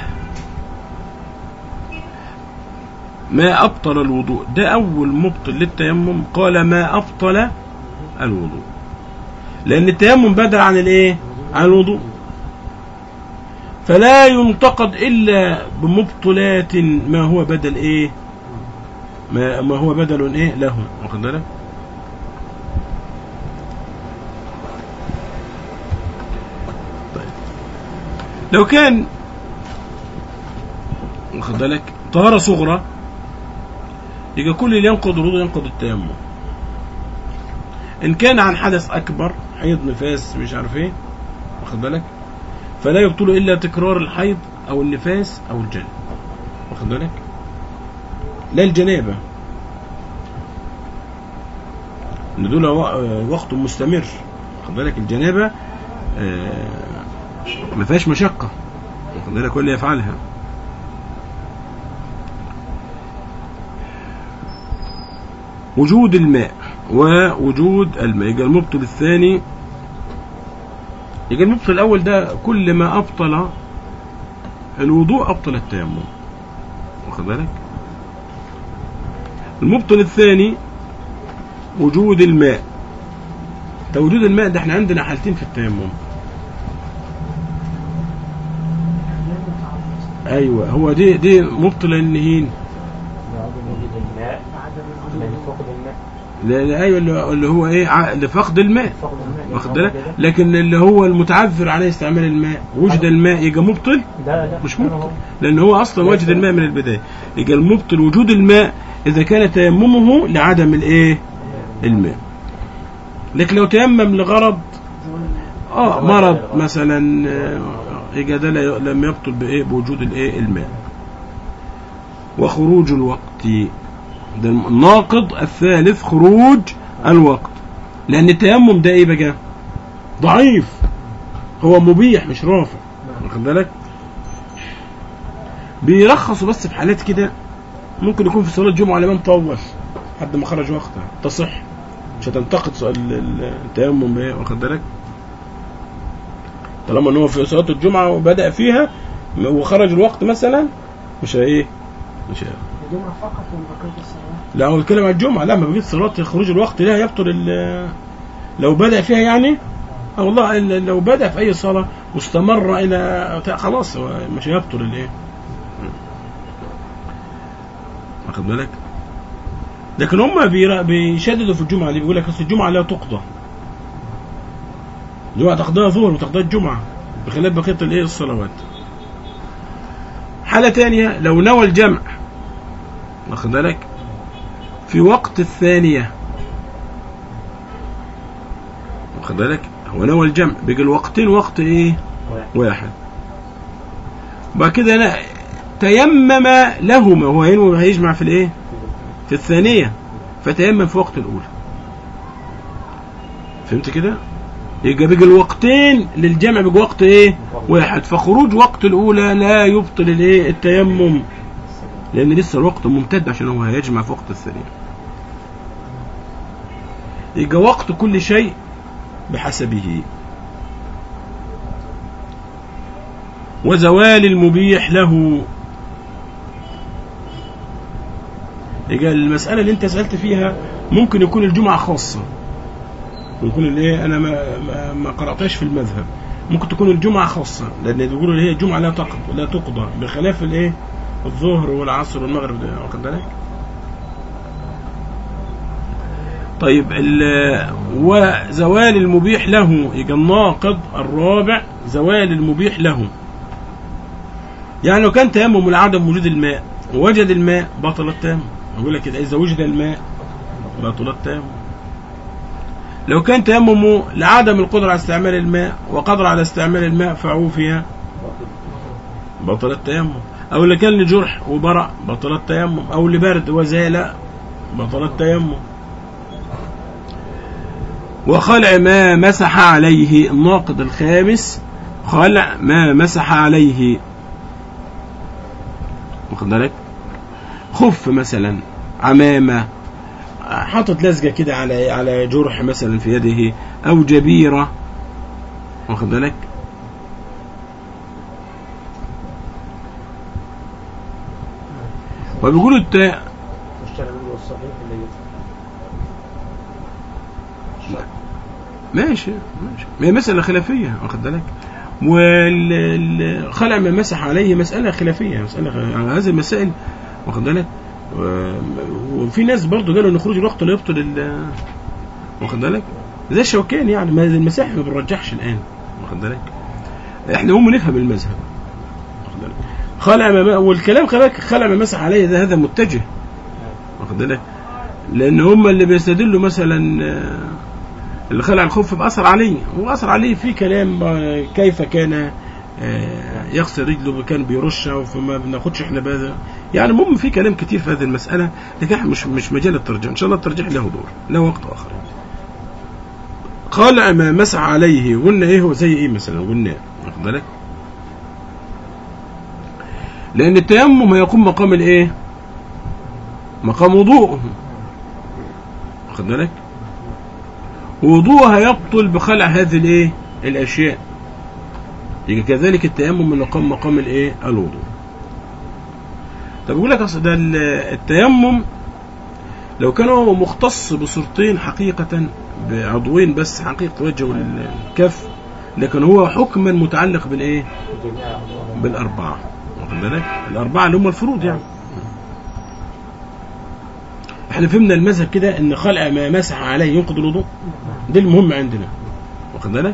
ما أبطل الوضوء ده أول مبطل للتيمم قال ما أبطل الوضوء لأن التيمم بدل عن الإيه؟ عن الوضوء فلا ينتقد إلا بمبطلات ما هو بدل إيه؟ ما, ما هو بدل إيه له واخد بالك؟ طيب لو كان واخد بالك طهارة صغرى يبقى كل اللي ينقض الوضوء ينقض التيمم ان كان عن حدث اكبر حيض نفاس مش عارف ايه واخد بالك فلا يبطل الا تكرار الحيض او النفاس او الجنب واخد بالك لا الجنابه ان دول وقت مستمر واخد بالك الجنابه ما فيهاش مشقه واخد بالك ولا يفعلها وجود الماء ووجود الماء يبقى المبطل الثاني يبقى المبطل الأول ده كل ما أبطل الوضوء أبطل التيمم واخد بالك المبطل الثاني وجود الماء ده وجود الماء ده احنا عندنا حالتين في التيمم ايوه هو دي دي مبطل النهين وجود الماء من فقد الماء لا لا ايوه اللي اللي هو ايه ع- لفقد الماء فقد الماء واخد بالك لكن اللي هو المتعذر عليه استعمال الماء وجد الماء يبقى مبطل ده ده مش مبطل لان هو اصلا وجد الماء من البدايه يبقى المبطل وجود الماء اذا كان تيممه لعدم الايه الماء لكن لو تيمم لغرض اه مرض مثلا آه، يبقى ده لا- لم يبطل بايه بوجود الايه الماء وخروج الوقت ده الناقض الثالث خروج الوقت لان التيمم ده ايه بقى ضعيف هو مبيح مش رافع واخد بالك بيرخصوا بس في حالات كده ممكن يكون في صلاه الجمعه الامام طول لحد ما خرج وقتها تصح مش هتنتقد سؤال ال- التيمم بايه واخد بالك طالما ان هو في صلاه الجمعه وبدا فيها وخرج الوقت مثلا مش ايه مش هي. الجمعة فقط من بقية الصلاة لا هو بيتكلم عن الجمعه لا ما بقيت صلاه خروج الوقت لها يبطل ال- لو بدا فيها يعني أو والله ال- لو بدا في اي صلاه واستمر الى خلاص هو مش هيبطل الايه واخد بالك لكن هم بيرا- بيشددوا في الجمعه دي بيقول لك اصل الجمعه لا تقضى الجمعه تقضيها ظهر وتقضيها الجمعه بخلاف بقيه الايه الصلوات حاله ثانيه لو نوى الجمع واخد بالك في وقت الثانية واخد بالك هو نوى الجمع بيجي الوقتين وقت ايه واحد. واحد وبعد كده انا تيمم لهما هو ينوي هيجمع في الايه في الثانية فتيمم في وقت الأولى فهمت كده يبقى بيجي الوقتين للجمع بيجي وقت ايه واحد فخروج وقت الأولى لا يبطل الايه التيمم لأن لسه الوقت ممتد عشان هو هيجمع في وقت الثانية يبقى وقت كل شيء بحسبه وزوال المبيح له يبقى المسألة اللي انت سألت فيها ممكن يكون الجمعة خاصة ممكن اللي هي انا ما, ما, ما قرأتهاش في المذهب ممكن تكون الجمعة خاصة لان بيقولوا اللي هي الجمعة لا تقضى لا تقضى بخلاف الايه الظهر والعصر والمغرب ده واخد بالك طيب ال- وزوال المبيح له يبقى الناقض الرابع زوال المبيح له يعني لو كان تيمم لعدم وجود الماء ووجد الماء بطل التيمم يقول لك كده اذا وجد الماء بطل التيمم لو كان تيممه لعدم القدرة على استعمال الماء وقدر على استعمال الماء فعوفي بطل التيمم او اللي كان لجرح وبرع بطل التيمم او لبرد وزال بطل التيمم وخلع ما مسح عليه الناقض الخامس خلع ما مسح عليه واخد بالك خف مثلا عمامة حاطط لزقة كده على على جرح مثلا في يده أو جبيرة واخد بالك وبيقولوا الت... والشرع بيقول الصحيح اللي ماشي ماشي ما هي مسألة خلافية واخد بالك والخلع ما مسح عليه مسألة خلافية مسألة خ- يعني هذه المسائل واخد بالك و- وفي ناس برضو قالوا ان خروج الوقت لا يبطل ال- واخد بالك زي الشوكاني يعني ما المسائل ما بنرجحش الآن واخد بالك احنا هم نفهم المذهب واخد بالك خلع ما والكلام خلي بالك خلع ما مسح عليه ده هذا متجه واخد بالك لان هم اللي بيستدلوا مثلا آه، اللي خلع الخف بأثر عليه هو أثر عليه في كلام آه، كيف كان آه، يغسل رجله كان بيرشها فما بناخدش احنا بهذا يعني المهم في كلام كتير في هذه المسألة لكن احنا مش مش مجال الترجيح ان شاء الله الترجيح له دور له وقت آخر خلع ما مسح عليه قلنا ايه هو زي ايه مثلا قلنا واخد بالك لأن التيمم يقوم مقام الايه مقام وضوءه واخد بالك وضوءها يبطل بخلع هذه الايه الاشياء يبقى كذلك التيمم من مقام مقام الايه الوضوء طب يقول لك اصل ده ال- التيمم لو كان هو مختص بصورتين حقيقة بعضوين بس حقيقة الوجه والكف لكن هو حكما متعلق بالايه جميع أعضاء. بالأربعة واخد بالك الأربعة اللي هم الفروض يعني احنا فهمنا المذهب كده ان خلع ما مسح عليه ينقض الوضوء ده المهم عندنا واخد بالك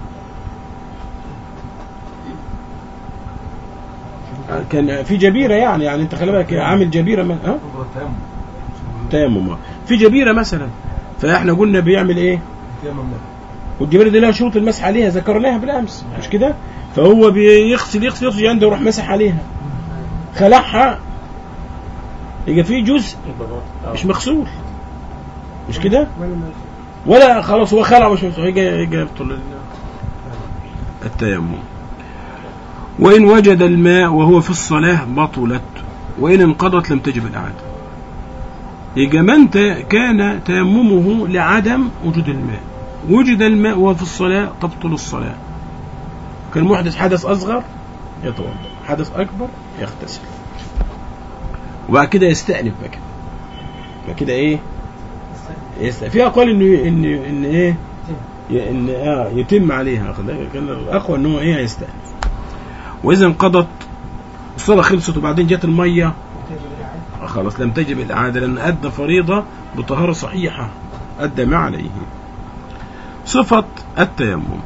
كان في جبيرة يعني يعني انت خلي بالك عامل جبيرة ما ها تيمم آه. في جبيرة مثلا فاحنا قلنا بيعمل ايه والجبيرة دي لها شروط المسح عليها ذكرناها بالامس مش كده فهو بيغسل يغسل يغسل عنده يروح مسح عليها خلعها يبقى في جزء البلاط. آه. مش مغسول مش كده ولا ماشي ولا خلاص هو خلع مش مغسول يجي يجي يبطل ال- التيمم وإن وجد الماء وهو في الصلاة بطلت وإن انقضت لم تجب الإعادة يبقى من ت- كان تيممه لعدم وجود الماء وجد الماء وهو في الصلاة تبطل الصلاة كان محدث حدث أصغر يتوضأ حدث أكبر يغتسل وبعد كده يستأنف بقى كده بقى كده إيه يستأنف في أقوال إنه إن إن إيه ي- إن آه يتم عليها واخد بالك؟ كان الأقوى إن هو إيه هيستأنف وإذا انقضت الصلاة خلصت وبعدين جت المية خلاص لم تجب الإعادة لأن أدى فريضة بطهارة صحيحة أدى ما عليه صفة التيمم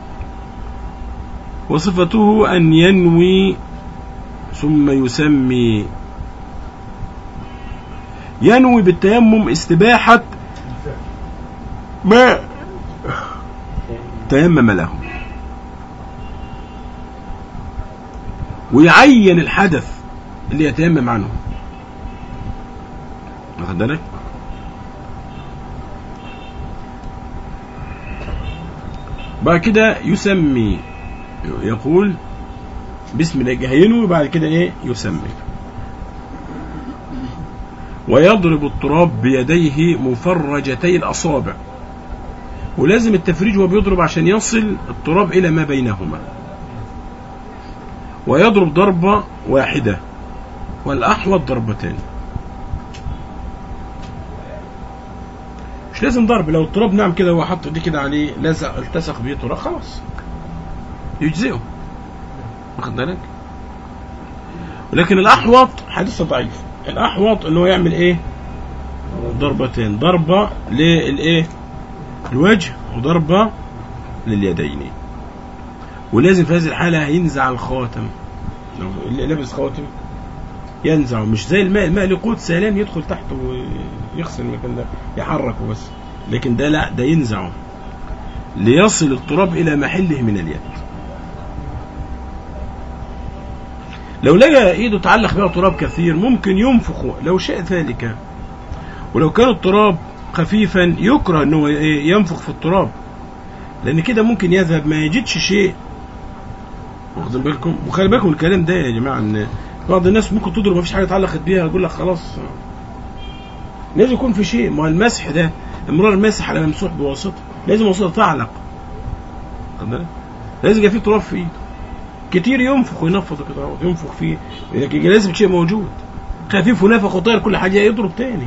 وصفته أن ينوي ثم يسمي ينوي بالتيمم استباحة ما تيمم له ويعين الحدث اللي يتيمم عنه واخد بالك بعد كده يسمي يقول بسم الله ينوي وبعد كده ايه يسمي ويضرب التراب بيديه مفرجتي الأصابع ولازم التفريج وهو بيضرب عشان يصل التراب إلى ما بينهما ويضرب ضربة واحدة والأحوط ضربتين مش لازم ضرب لو التراب نعم كده هو حط دي كده عليه لزق التصق بيه تراب خلاص يجزئه واخد بالك ولكن الأحوط حديث ضعيف الأحوط إنه يعمل إيه ضربتين ضربة للإيه الوجه وضربة لليدين ولازم في هذه الحالة ينزع الخاتم لو اللي لابس خاتم ينزعه مش زي الماء الماء له قوت سلام يدخل تحته ويغسل المكان ده يحركه بس لكن ده لا ده ينزعه ليصل التراب إلى محله من اليد لو لقى ايده تعلق بها تراب كثير ممكن ينفخ لو شاء ذلك ولو كان التراب خفيفا يكره انه ينفخ في التراب لان كده ممكن يذهب ما يجدش شيء واخدين بالكم وخلي بالكم الكلام ده يا جماعه ان بعض الناس ممكن تضرب ما فيش حاجه اتعلقت بيها يقول لك خلاص لازم يكون في شيء ما المسح ده امرار المسح على ممسوح بواسطه لازم واسطه تعلق واخد بالك؟ لازم يبقى في تراب في ايده كتير ينفخ وينفض كده ينفخ فيه لكن لازم شيء موجود خفيف ونفخ وطاير كل حاجه يضرب تاني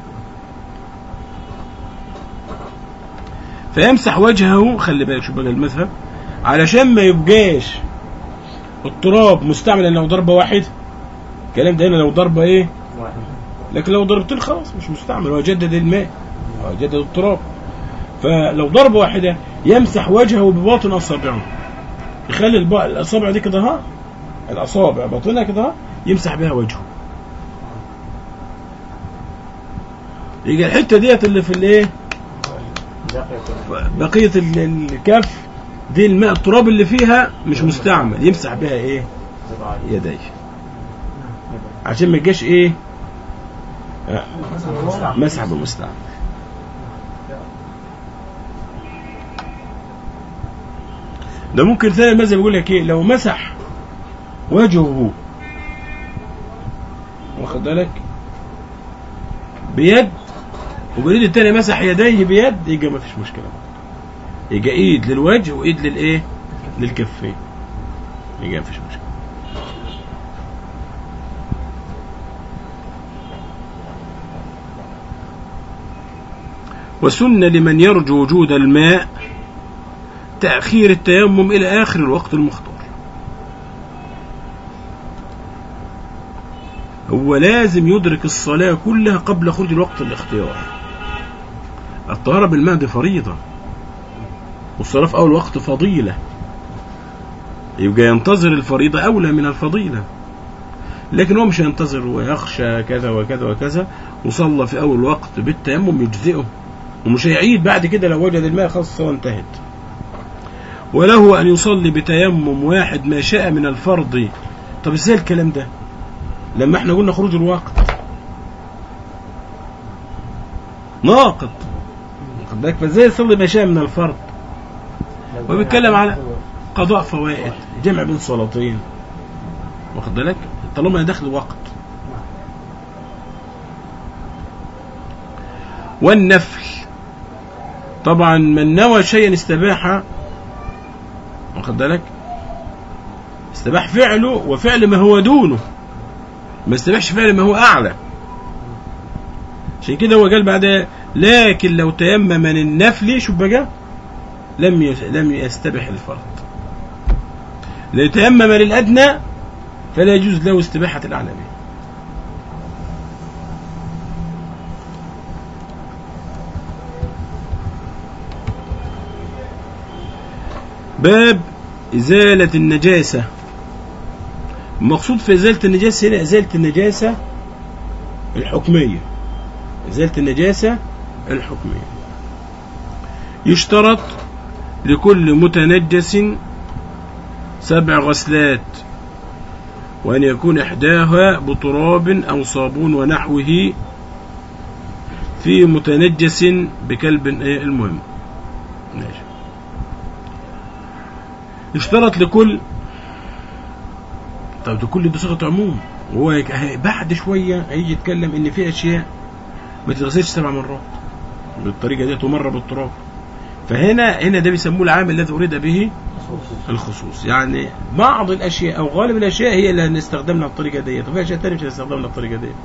فيمسح وجهه خلي بالك شوف بقى المذهب علشان ما يبقاش التراب مستعمل لو ضربه واحد الكلام ده هنا لو ضربه ايه واحد لكن لو ضربتين خلاص مش مستعمل هو جدد الماء هو جدد التراب فلو ضربه واحده يمسح وجهه بباطن اصابعه يخلي الب- الاصابع دي كده ها الاصابع باطنها كده ها يمسح بها وجهه يجي الحته ديت اللي في الايه دقيقة بقيه ال- الكف دي الماء التراب اللي فيها مش مستعمل يمسح بها ايه زراعي يديه عشان ما يجيش ايه آه، مسح بالمستعمل ده ممكن ثاني المذهب يقول لك ايه لو مسح وجهه واخد بالك بيد وباليد التاني مسح يديه بيد يبقى ما فيش مشكله يبقى ايد للوجه وايد للايه للكفين يبقى ما فيش مشكله وسن لمن يرجو وجود الماء تأخير التيمم إلى آخر الوقت المختار هو لازم يدرك الصلاة كلها قبل خروج الوقت الاختيار الطهارة بالماء دي فريضة والصلاة في أول وقت فضيلة يبقى ينتظر الفريضة أولى من الفضيلة لكن هو مش هينتظر ويخشى كذا وكذا وكذا وصلى في أول وقت بالتيمم يجزئه ومش هيعيد بعد كده لو وجد الماء خلاص الصلاة انتهت وله أن يصلي بتيمم واحد ما شاء من الفرض طب ازاي الكلام ده لما احنا قلنا خروج الوقت ناقض واخد بالك فازاي يصلي ما شاء من الفرض وبيتكلم على قضاء فوائد جمع بين صلاتين واخد بالك طالما داخل وقت والنفل طبعا من نوى شيئا استباح واخد بالك استباح فعله وفعل ما هو دونه ما استباحش فعل ما هو اعلى عشان كده هو قال بعدها لكن لو تيمم من النفل شوف بقى لم يس- لم يستبح الفرض لو تيمم للادنى فلا يجوز له استباحه الاعلى به باب إزالة النجاسة المقصود في إزالة النجاسة هنا إزالة النجاسة الحكمية إزالة النجاسة الحكمية يشترط لكل متنجس سبع غسلات وأن يكون إحداها بتراب أو صابون ونحوه في متنجس بكلب إيه المهم ماشي اشترط لكل طب ده كل ده صيغه عموم وهو يك- هي- بعد شويه هيجي يتكلم ان في اشياء ما تتغسلش سبع مرات بالطريقه دي تمر بالتراب فهنا هنا ده بيسموه العامل الذي اريد به الخصوص يعني بعض الاشياء او غالب الاشياء هي اللي هنستخدمها بالطريقه ديت وفي اشياء ثانيه مش هنستخدمها بالطريقه ديت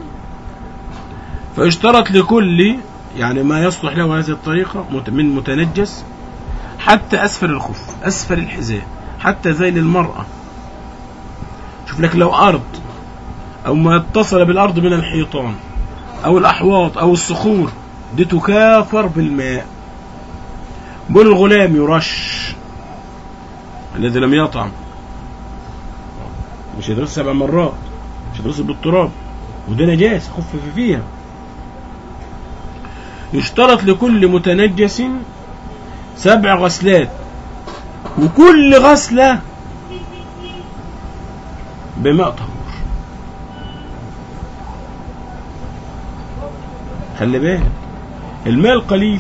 فاشترط لكل يعني ما يصلح له هذه الطريقه مت- من متنجس حتى اسفل الخف اسفل الحذاء حتى ذيل المراه شوف لك لو ارض او ما اتصل بالارض من الحيطان او الاحواض او الصخور دي تكافر بالماء بول الغلام يرش الذي لم يطعم مش يدرس سبع مرات مش يدرس بالتراب وده نجاسة خفف فيها يشترط لكل متنجس سبع غسلات وكل غسلة بماء طهور خلي بالك الماء القليل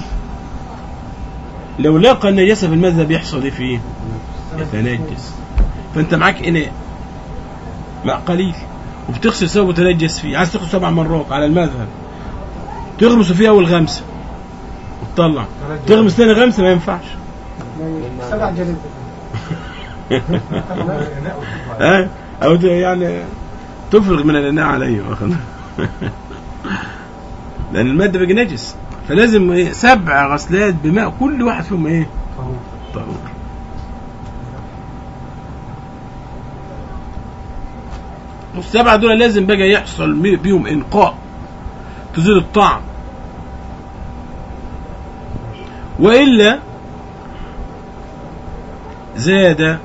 لو لاقى النجاسة في الماء ده بيحصل ايه فيه؟ يتنجس فانت معاك اناء ماء قليل وبتغسل سوا وتنجس فيه عايز تغسل سبع مرات على المذهب تغمس فيه اول غمسه وتطلع تغمس تاني غمسه ما ينفعش سبع جلد ها او ت- يعني تفرغ من الاناء عليه واخد لان الماده بيجي نجس فلازم إيه؟ سبع غسلات بماء كل واحد فيهم ايه طهور والسبعه دول لازم بقى يحصل مي- بيهم انقاء تزيد الطعم والا زاد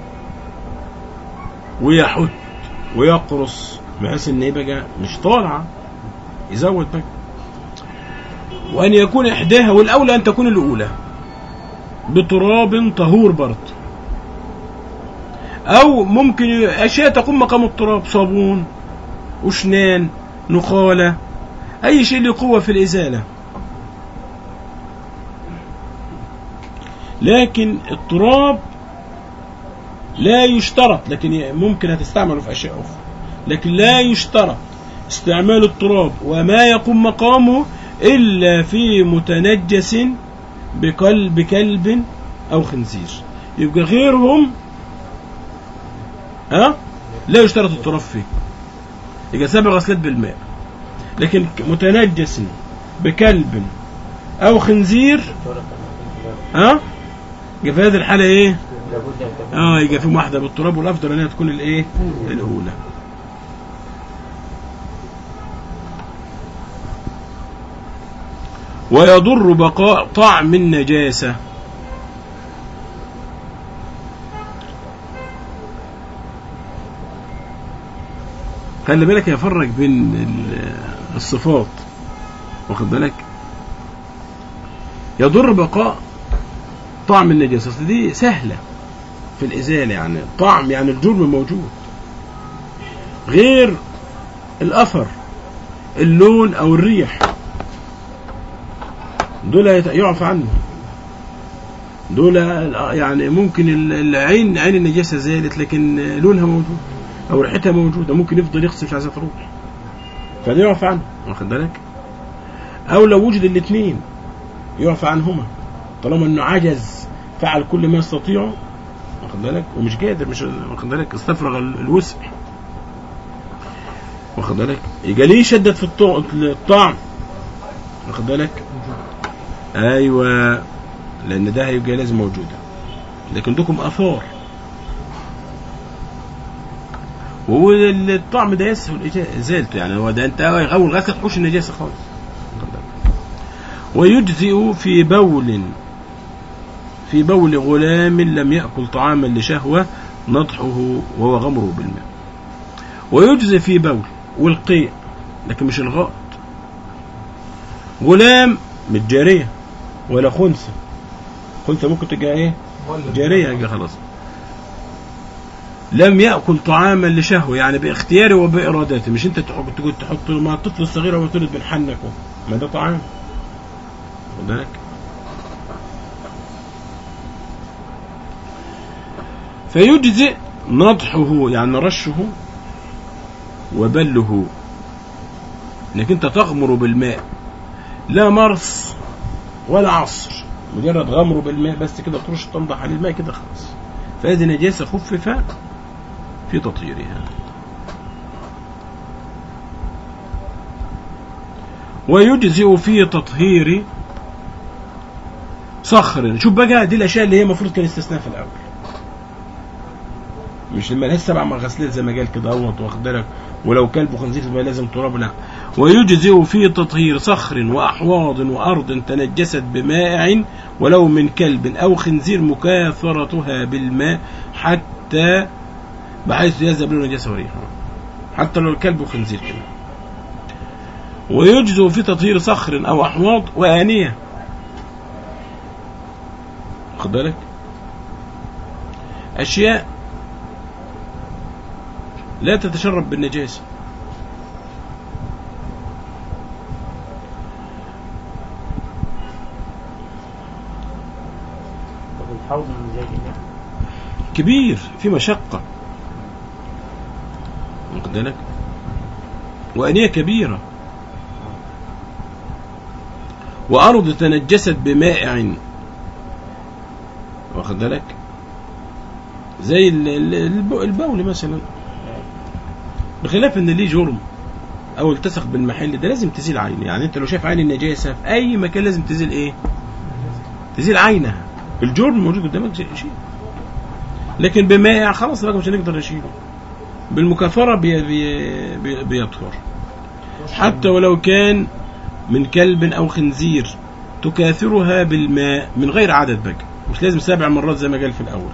ويحت ويقرص بحيث ان ايه بقى مش طالعه يزود بقى وان يكون احداها والاولى ان تكون الاولى بتراب طهور برضه او ممكن اشياء تقوم مقام التراب صابون وشنان نخاله اي شيء له قوه في الازاله لكن التراب لا يشترط لكن ممكن هتستعمله في اشياء اخرى لكن لا يشترط استعمال التراب وما يقوم مقامه الا في متنجس بقلب كلب او خنزير يبقى غيرهم ها لا يشترط التراب فيه يبقى سبع غسلات بالماء لكن متنجس بكلب او خنزير ها يبقى في هذه الحاله ايه لابد ان تكون اه يبقى فيهم واحده بالتراب والافضل انها تكون الايه الاولى ويضر بقاء طعم النجاسه خلي بالك يفرق بين ال- الصفات واخد بالك يضر بقاء طعم النجاسه أصل دي سهله في الإزالة يعني طعم يعني الجرم موجود غير الأثر اللون أو الريح دول يت- يعفى عنهم دول يعني ممكن ال- العين عين النجاسة زالت لكن لونها موجود أو ريحتها موجودة ممكن يفضل يغسل مش عايزة تروح فده يعفى عنه واخد بالك أو لو وجد الاثنين يعفى عنهما طالما انه عجز فعل كل ما يستطيعه واخد بالك ومش قادر مش واخد بالك استفرغ ال- الوسع واخد بالك يبقى ليه شدد في الطع- الطعم واخد بالك ايوه لان ده هيبقى لازم موجوده لكن دوكم اثار وهو الطعم ده يسهل إجا- ازالته يعني هو ده انت اول غسله تحوش النجاسه خالص واخد بالك. ويجزئ في بول في بول غلام لم يأكل طعاما لشهوة نضحه وهو غمره بالماء ويجزي في بول والقيء لكن مش الغائط غلام مش جارية ولا خنثى خنثى ممكن تبقى ايه جارية يبقى خلاص لم يأكل طعاما لشهوة يعني باختياره وبإرادته مش انت تحط تقول تحط مع الطفل الصغير وتولد من حنكه ما ده طعام خد بالك فيجزئ نضحه يعني رشه وبله انك انت تغمر بالماء لا مرص ولا عصر مجرد غمره بالماء بس كده ترش تنضح عليه الماء كده خلاص فهذه نجاسة خفف في تطهيرها ويجزئ في تطهير صخر شوف بقى دي الاشياء اللي هي المفروض كان يستثناها في الاول مش لما لهاش سبع غسلات زي ما قال كده اهوت واخد بالك ولو كلب وخنزير يبقى لازم تراب لا ويجزئ في تطهير صخر واحواض وارض تنجست بمائع ولو من كلب او خنزير مكاثرتها بالماء حتى بحيث يذهب له نجاسه وريحه حتى لو الكلب وخنزير كده ويجزئ في تطهير صخر او احواض وانيه خد بالك اشياء لا تتشرب بالنجاسة طب الحوض من زي كده كبير في مشقة واخد بالك وأنية كبيرة وأرض تنجست بمائع واخد بالك زي ال- ال- الب- البول مثلا بخلاف ان ليه جرم او التصق بالمحل ده لازم تزيل عينه يعني انت لو شايف عين النجاسه في اي مكان لازم تزيل ايه تزيل عينها الجرم موجود قدامك شيء شيء. لكن بمائع خلاص بقى مش هنقدر نشيله بالمكافره بي بي بي بيطهر حتى ولو كان من كلب او خنزير تكاثرها بالماء من غير عدد بقى مش لازم سبع مرات زي ما قال في الاول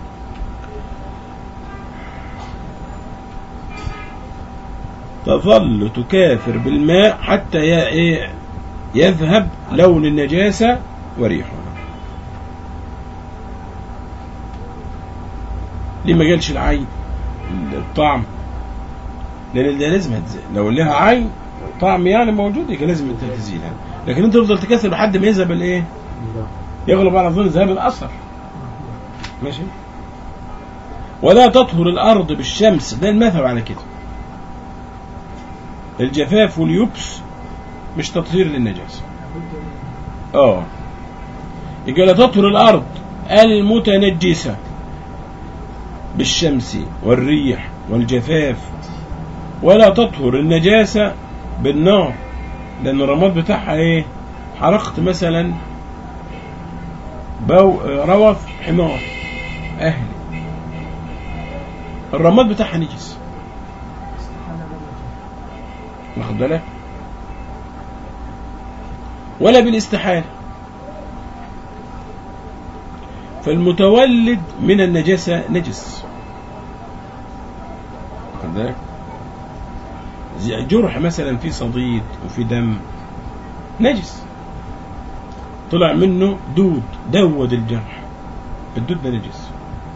تظل تكاثر بالماء حتى ي- إيه يذهب لون النجاسة وريحها ليه ما قالش العين الطعم لان ده لازم هتزيل لو لها عين طعم يعني موجود يبقى لازم انت تزيلها لكن انت تفضل تكاثر لحد ما يذهب الايه يغلب على الظن ذهاب الاثر ماشي ولا تطهر الارض بالشمس ده المذهب على كده الجفاف واليبس مش تطهير للنجاسة اه يبقى لا تطهر الأرض المتنجسة بالشمس والريح والجفاف ولا تطهر النجاسة بالنار لأن الرماد بتاعها إيه حرقت مثلا بو روث حمار أهلي الرماد بتاعها نجس واخد بالك ولا بالاستحالة فالمتولد من النجاسة نجس واخد بالك زي جرح مثلا في صديد وفي دم نجس طلع منه دود دود الجرح الدود ده نجس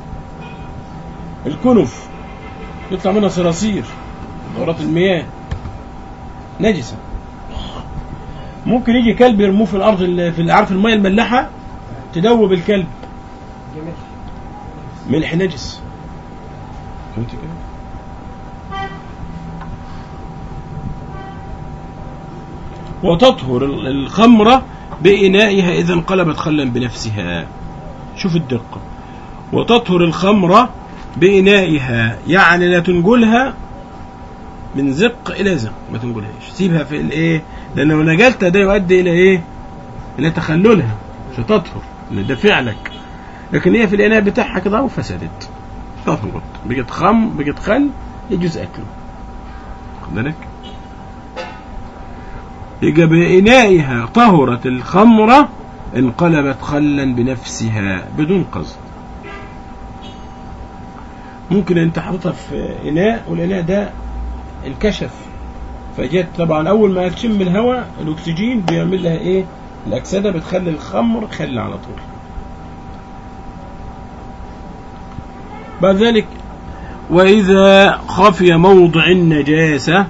الكنف يطلع منها صراصير دورات المياه نجسة ممكن يجي كلب يرموه في الارض ال- في عارف الميه المملحه تدوب الكلب جميل ملح نجس فهمت كده وتطهر ال- الخمرة بإنائها إذا انقلبت خلا بنفسها شوف الدقة وتطهر الخمرة بإنائها يعني لا تنجلها من زق إلى زق ما تنجلهاش سيبها في الإيه لأن لو نجلتها ده يؤدي إلى إيه إلى تخللها مش هتطهر لأن ده فعلك لكن هي في الإناء بتاعها كده وفسدت طهرت بقت خم بقت خل يجوز أكله خد بالك يبقى بإنائها طهرت الخمرة انقلبت خلا بنفسها بدون قصد ممكن انت حاططها في اناء والاناء ده انكشف فجت طبعا اول ما تشم الهواء الاكسجين بيعمل لها ايه الاكسده بتخلي الخمر خل على طول بعد ذلك وإذا خفي موضع النجاسة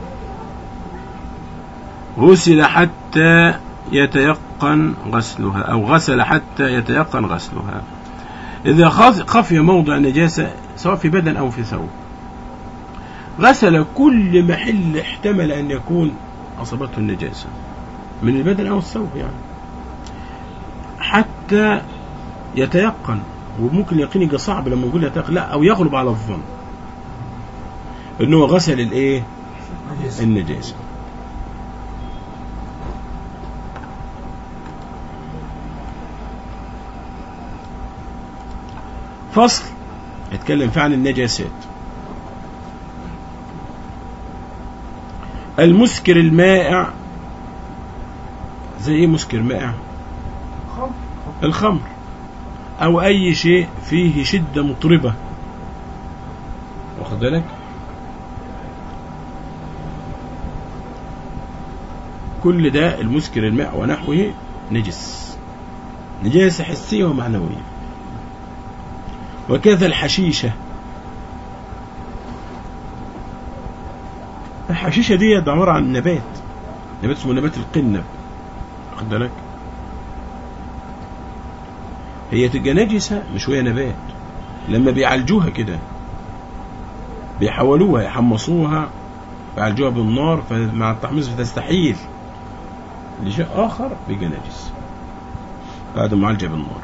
غسل حتى يتيقن غسلها أو غسل حتى يتيقن غسلها إذا خف- خفي موضع النجاسة سواء في بدن أو في ثوب غسل كل محل احتمل أن يكون أصابته النجاسة من البدن أو الثوب يعني حتى يتيقن وممكن اليقين يبقى صعب لما يقول يتيقن لا أو يغلب على الظن إنه غسل الإيه النجاسة فصل يتكلم فيه عن النجاسات المسكر المائع زي ايه مسكر مائع خمر الخمر او اي شيء فيه شدة مطربة واخد بالك كل ده المسكر الماء ونحوه نجس نجاسة حسية ومعنوية وكذا الحشيشة الحشيشة دي عبارة عن نبات نبات اسمه نبات القنب واخد بالك هي تبقى نجسة مش وهي نبات لما بيعالجوها كده بيحولوها يحمصوها يعالجوها بالنار فمع التحميص بتستحيل لشيء آخر بيبقى نجس بعد معالجة بالنار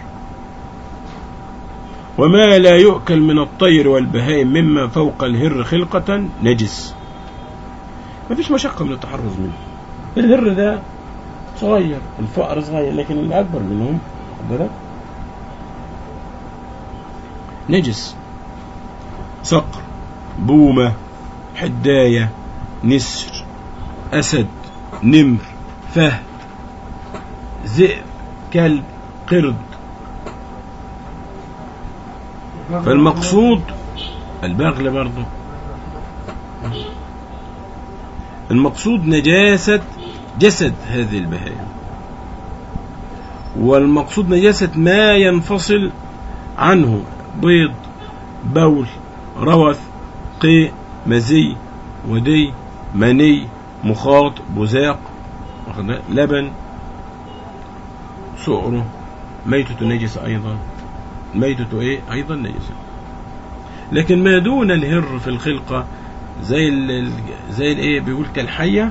وما لا يؤكل من الطير والبهائم مما فوق الهر خلقة نجس ما فيش مشقة من التحرز منه الهر ده صغير الفأر صغير لكن الأكبر منهم خد بالك نجس صقر بومة حداية نسر أسد نمر فهد ذئب كلب قرد فالمقصود البغل برضه المقصود نجاسة جسد هذه البهائم والمقصود نجاسة ما ينفصل عنه بيض بول روث قيء مزي ودي مني مخاط بزاق واخد بالك؟ لبن سؤره ميتة نجسة أيضا ميتة إيه أيضا نجسة لكن ما دون الهر في الخلقة زي ال ال- زي الايه بيقول كالحية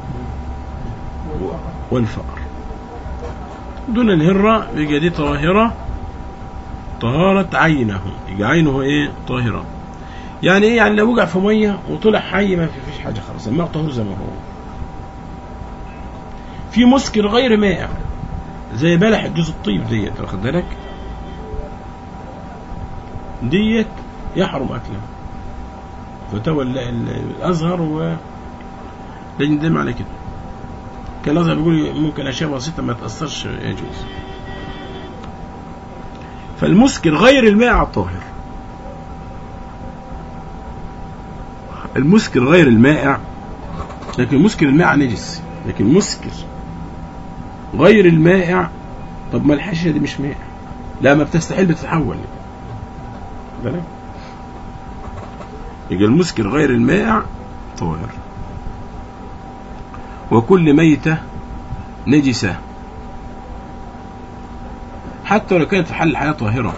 والفأر دون الهرة يبقى دي طاهرة طهارة عينه يبقى عينه ايه طاهرة يعني ايه يعني لو وقع في مية وطلع حي ما في- فيش حاجة خلاص الماء طهور زي ما هو في مسكر غير مائع زي بلح جوز الطيب ديت واخد بالك ديت يحرم اكلها فتوى ال- ال- الازهر و لجنة دايما على كده كان الازهر بيقول ممكن اشياء بسيطه ما تاثرش يجوز فالمسكر غير المائع الطاهر المسكر غير المائع لكن مسكر المائع نجس لكن مسكر غير المائع طب ما الحشيشه دي مش مائع لا ما بتستحيل بتتحول بالك يبقى المسكر غير المائع طاهر وكل ميتة نجسة حتى لو كانت في حال الحياة طاهرة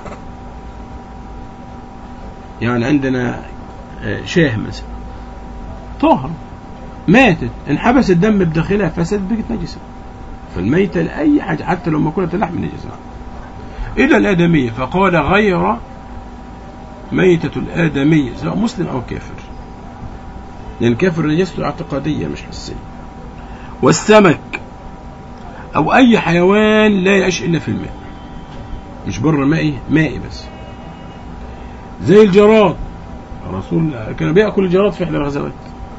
يعني عندنا آه، شاه مثلا طاهرة ماتت انحبس الدم بداخلها فسد بقت نجسة فالميتة لأي حاجة حتى لو ما كلت اللحم نجسة إلى الآدمية فقال غير ميتة الآدمي سواء مسلم أو كافر لأن الكافر نجسته اعتقادية مش حسية والسمك أو أي حيوان لا يعيش إلا في الماء مش بره مائي مائي بس زي الجراد الرسول كان بيأكل الجراد في إحدى الغزوات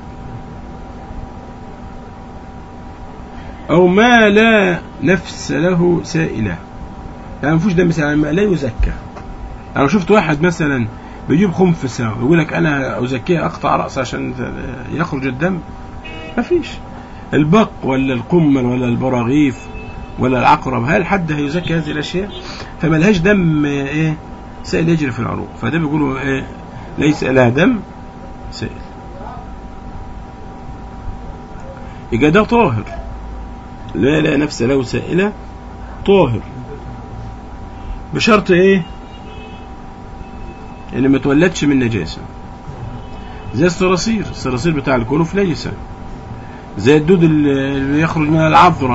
أو ما لا نفس له سائلة يعني مفيش دم سائل ما لا يزكى أنا شفت واحد مثلا بيجيب خنفسة ويقول لك أنا أزكيها أقطع رأسه عشان يخرج الدم مفيش البق ولا القمل ولا البراغيث ولا العقرب هل حد هيزكي هذه الأشياء فملهاش دم إيه سائل يجري في العروق فده بيقولوا إيه ليس لها دم سائل يبقى ده طاهر لا لا نفس له سائلة طاهر بشرط ايه ان ما تولدش من نجاسة زي الصراصير الصراصير بتاع الكنوف نجسة زي الدود اللي يخرج من العذرة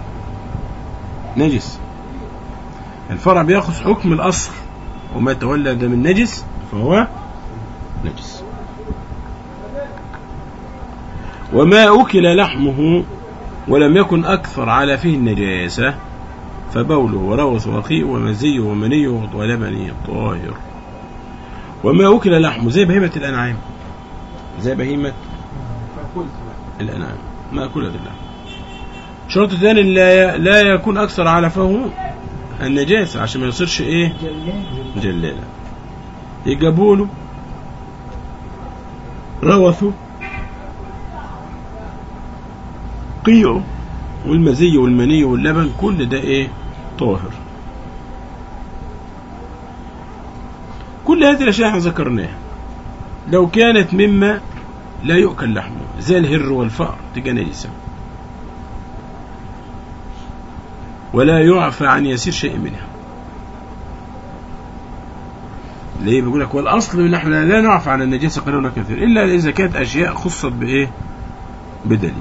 نجس الفرع بياخذ حكم الأصل وما تولد من نجس فهو نجس وما أكل لحمه ولم يكن أكثر على فيه النجاسة فبوله وروث وقيء ومزي ومني ولبني طاهر وما أكل لحمه زي بهيمة الأنعام زي بهيمة الأنعام ما أكلت اللحم شرط ثاني لا لا يكون أكثر على فهو النجاسة عشان ما يصيرش إيه جلالة يجابوا له روثوا قيعه والمزي والمني واللبن كل ده ايه طاهر كل هذه الاشياء احنا ذكرناها لو كانت مما لا يؤكل لحمه زي الهر والفأر تبقى نجسة ولا يعفى عن يسير شيء منها ليه بيقول لك والاصل ان احنا لا نعفى عن النجاسه قليلا ولا كثير الا اذا كانت اشياء خصت بايه بدليل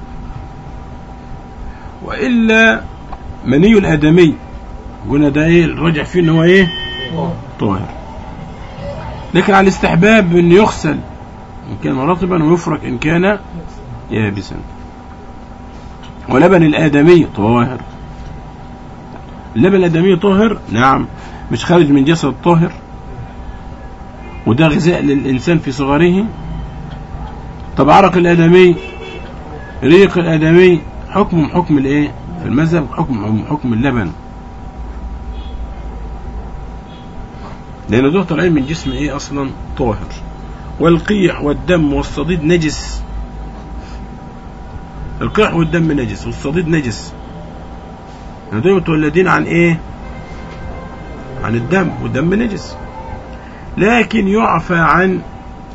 والا مني الادمي قلنا ده ايه الراجع فيه ان هو ايه طاهر لكن على الاستحباب ان يغسل ان كان رطبا ويفرك ان كان يابسا ولبن الادمي طاهر اللبن الادمي طاهر نعم مش خارج من جسد طاهر وده غذاء للإنسان في صغره طب عرق الآدمي ريق الآدمي حكم حكم الإيه في المذهب حكم حكم اللبن لأن دول طالعين من جسم إيه أصلا طاهر والقيح والدم والصديد نجس القيح والدم نجس والصديد نجس يعني دول متولدين عن إيه عن الدم والدم نجس لكن يعفى عن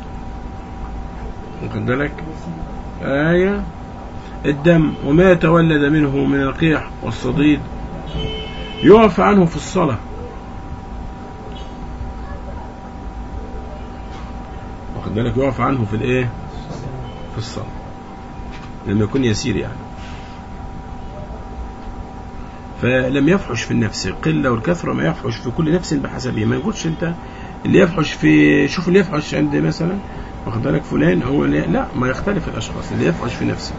واخد بالك آية الدم وما تولد منه من القيح والصديد يعفى عنه في الصلاة واخد بالك يعفى عنه في الايه في الصلاة لما يكون يسير يعني فلم يفحش في النفس القلة والكثرة ما يفحش في كل نفس بحسبه ما يقولش انت اللي يفحش في شوف اللي يفحش عند مثلا واخد بالك فلان هو اللي لا ما يختلف الاشخاص اللي يفحش في نفسه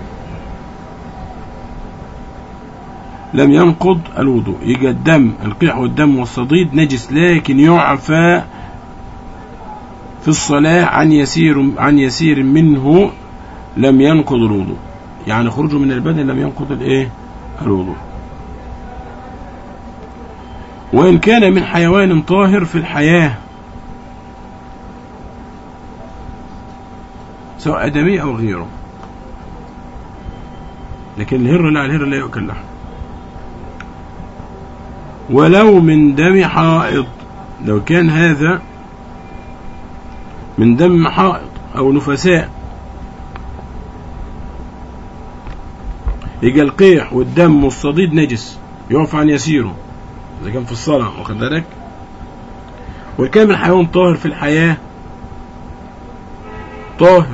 لم ينقض الوضوء يجي الدم القيح والدم والصديد نجس لكن يعفى في الصلاة عن يسير عن يسير منه لم ينقض الوضوء يعني خروجه من البدن لم ينقض الايه الوضوء وإن كان من حيوان طاهر في الحياة سواء آدمي أو غيره لكن الهر لا الهر لا يؤكل لحم ولو من دم حائض لو كان هذا من دم حائض أو نفساء يجي القيح والدم والصديد نجس يعفى عن يسيره إذا كان في الصلاة واخد بالك والكامل حيوان طاهر في الحياة طاهر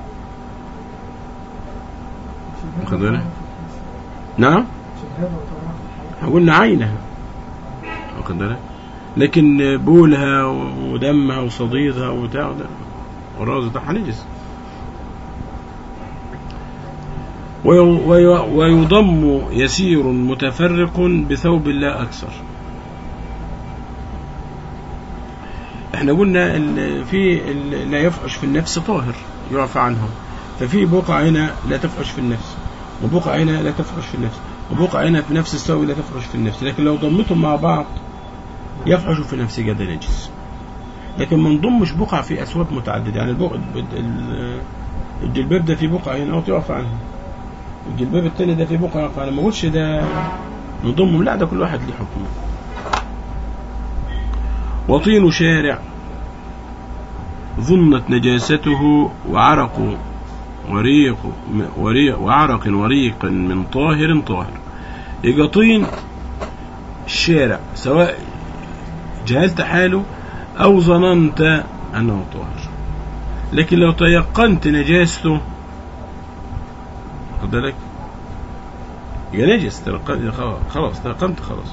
واخد بالك نعم قلنا عينها واخد بالك لكن بولها ودمها وصديدها وبتاع ده والراس بتاعها نجس ويضم يسير متفرق بثوب لا أكثر احنا قلنا في لا يفحش في النفس طاهر يعفى عنه ففي بقع هنا لا تفحش في النفس وبقع هنا لا تفحش في النفس وبقع هنا في نفس الثوب لا تفحش في النفس لكن لو ضمتهم مع بعض يفحش في نفس جد نجس لكن ما نضمش بقع في أسواب متعددة يعني البقع الجلباب ده في بقع هنا يعفى عنه الجلباب التاني ده في بقعة فأنا ما أقولش ده نضمهم لا ده كل واحد ليه حكمه وطين شارع ظنت نجاسته وعرق وريق وريق وعرق وريق من طاهر طاهر يبقى طين الشارع سواء جهلت حاله أو ظننت أنه طاهر لكن لو تيقنت نجاسته خد بالك يبقى نجس تيقنت خلاص تيقنت خلاص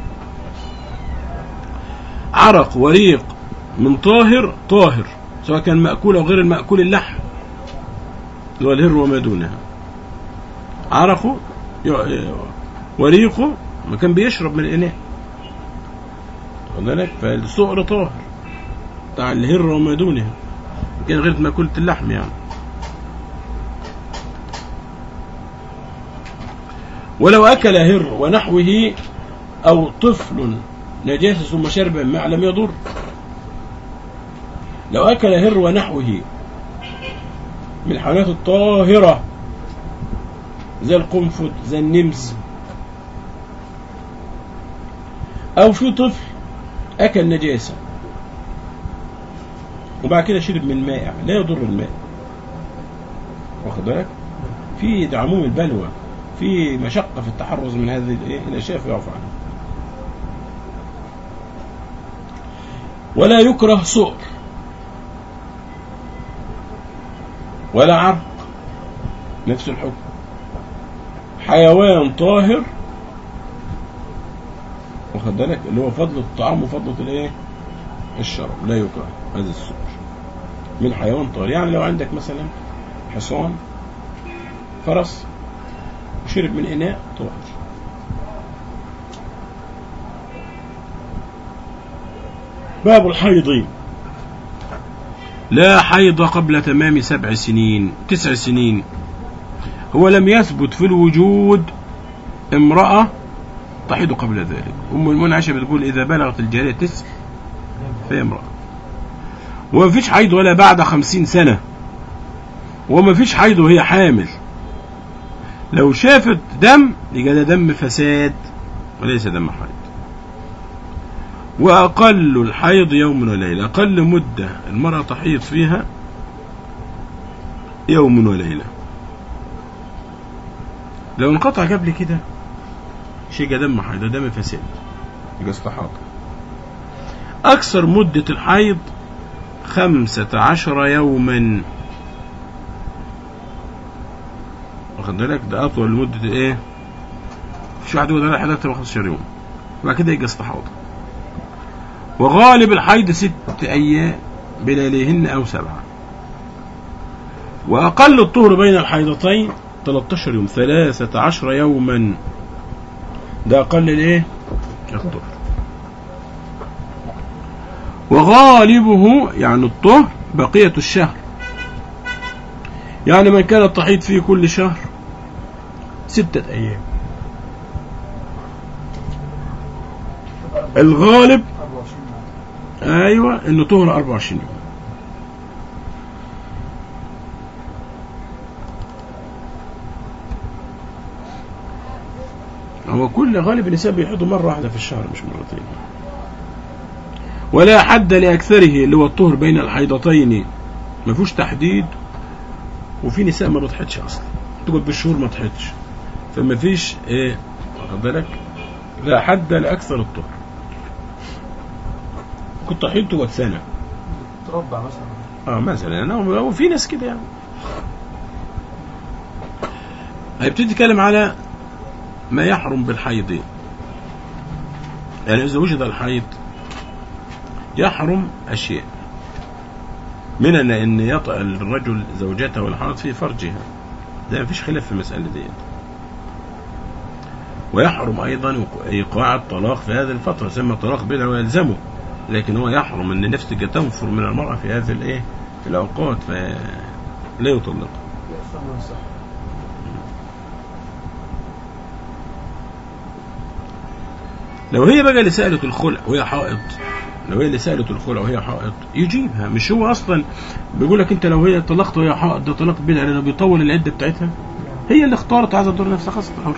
عرق وريق من طاهر طاهر سواء كان مأكول أو غير المأكول اللحم اللي هو الهر وما دونها عرقه ي- وريقه ما كان بيشرب من الإناء خد بالك فالسؤر طاهر بتاع الهر وما دونها كان غير مأكولة اللحم يعني ولو أكل هر ونحوه أو طفل نجاسة ثم شرب الماء لم يضر لو أكل هر ونحوه من الحيوانات الطاهرة زي القنفذ زي النمس أو في طفل أكل نجاسة وبعد كده شرب من مائع لا يضر الماء واخد بالك في ده عموم البلوى في مشقة في التحرز من هذه الإيه؟ الأشياء فيعفى عنها ولا يكره سؤر ولا عرق نفس الحكم حيوان طاهر واخد بالك اللي هو فضل الطعام وفضلة الايه الشرب لا يكره هذا السؤر من حيوان طاهر يعني لو عندك مثلا حصان فرس وشرب من اناء طاهر باب الحيض لا حيض قبل تمام سبع سنين تسع سنين هو لم يثبت في الوجود امرأة تحيض قبل ذلك أم المؤمنين عائشة بتقول إذا بلغت الجارية تسع فهي امرأة وما فيش حيض ولا بعد خمسين سنة وما فيش حيض وهي حامل لو شافت دم يبقى ده دم فساد وليس دم حيض وأقل الحيض يوم وليلة أقل مدة المرأة تحيض فيها يوم وليلة لو انقطع قبل كده شيء دم حيض ده دم فساد يبقى استحاضة أكثر مدة الحيض خمسة عشر يوما واخد بالك ده أطول مدة إيه؟ مفيش واحد يقول أنا حيضت 15 يوم وبعد كده يبقى استحاضة وغالب الحيض ست أيام بلياليهن أو سبعة وأقل الطهر بين الحيضتين 13 يوم 13 يوما ده أقل الإيه؟ الطهر وغالبه يعني الطهر بقية الشهر يعني من كانت تحيض فيه كل شهر ستة أيام الغالب 24 ايوه انه طهر 24 يوم هو كل غالب النساء بيحيضوا مرة واحدة في الشهر مش مرتين ولا حد لأكثره اللي هو الطهر بين الحيضتين ما فيهوش تحديد وفي نساء ما بتحيضش أصلا تقعد بالشهور ما تحيضش فما فيش ايه واخد بالك لا حد لأكثر الطهر كنت حيضت تقعد سنة تربع مثلا اه مثلا انا وفي ناس كده يعني هيبتدي يتكلم على ما يحرم بالحيض يعني اذا وجد الحيض يحرم اشياء منها ان يطأ الرجل زوجته والحائض في فرجها ده مفيش خلاف في المسألة دي ويحرم ايضا ايقاع الطلاق في هذه الفترة يسمى الطلاق بدعة ويلزمه لكن هو يحرم ان النفس تجي تنفر من المرأة في هذه الايه في الاوقات فلا يطلق يفهم صح لو هي بقى اللي سألت الخلع وهي حائض لو هي اللي سألت الخلع وهي حائض يجيبها مش هو اصلا بيقول لك انت لو هي طلقت وهي حائض ده طلاق بدعي لانه بيطول العده بتاعتها هي اللي اختارت عايزه تضر نفسها خلاص حر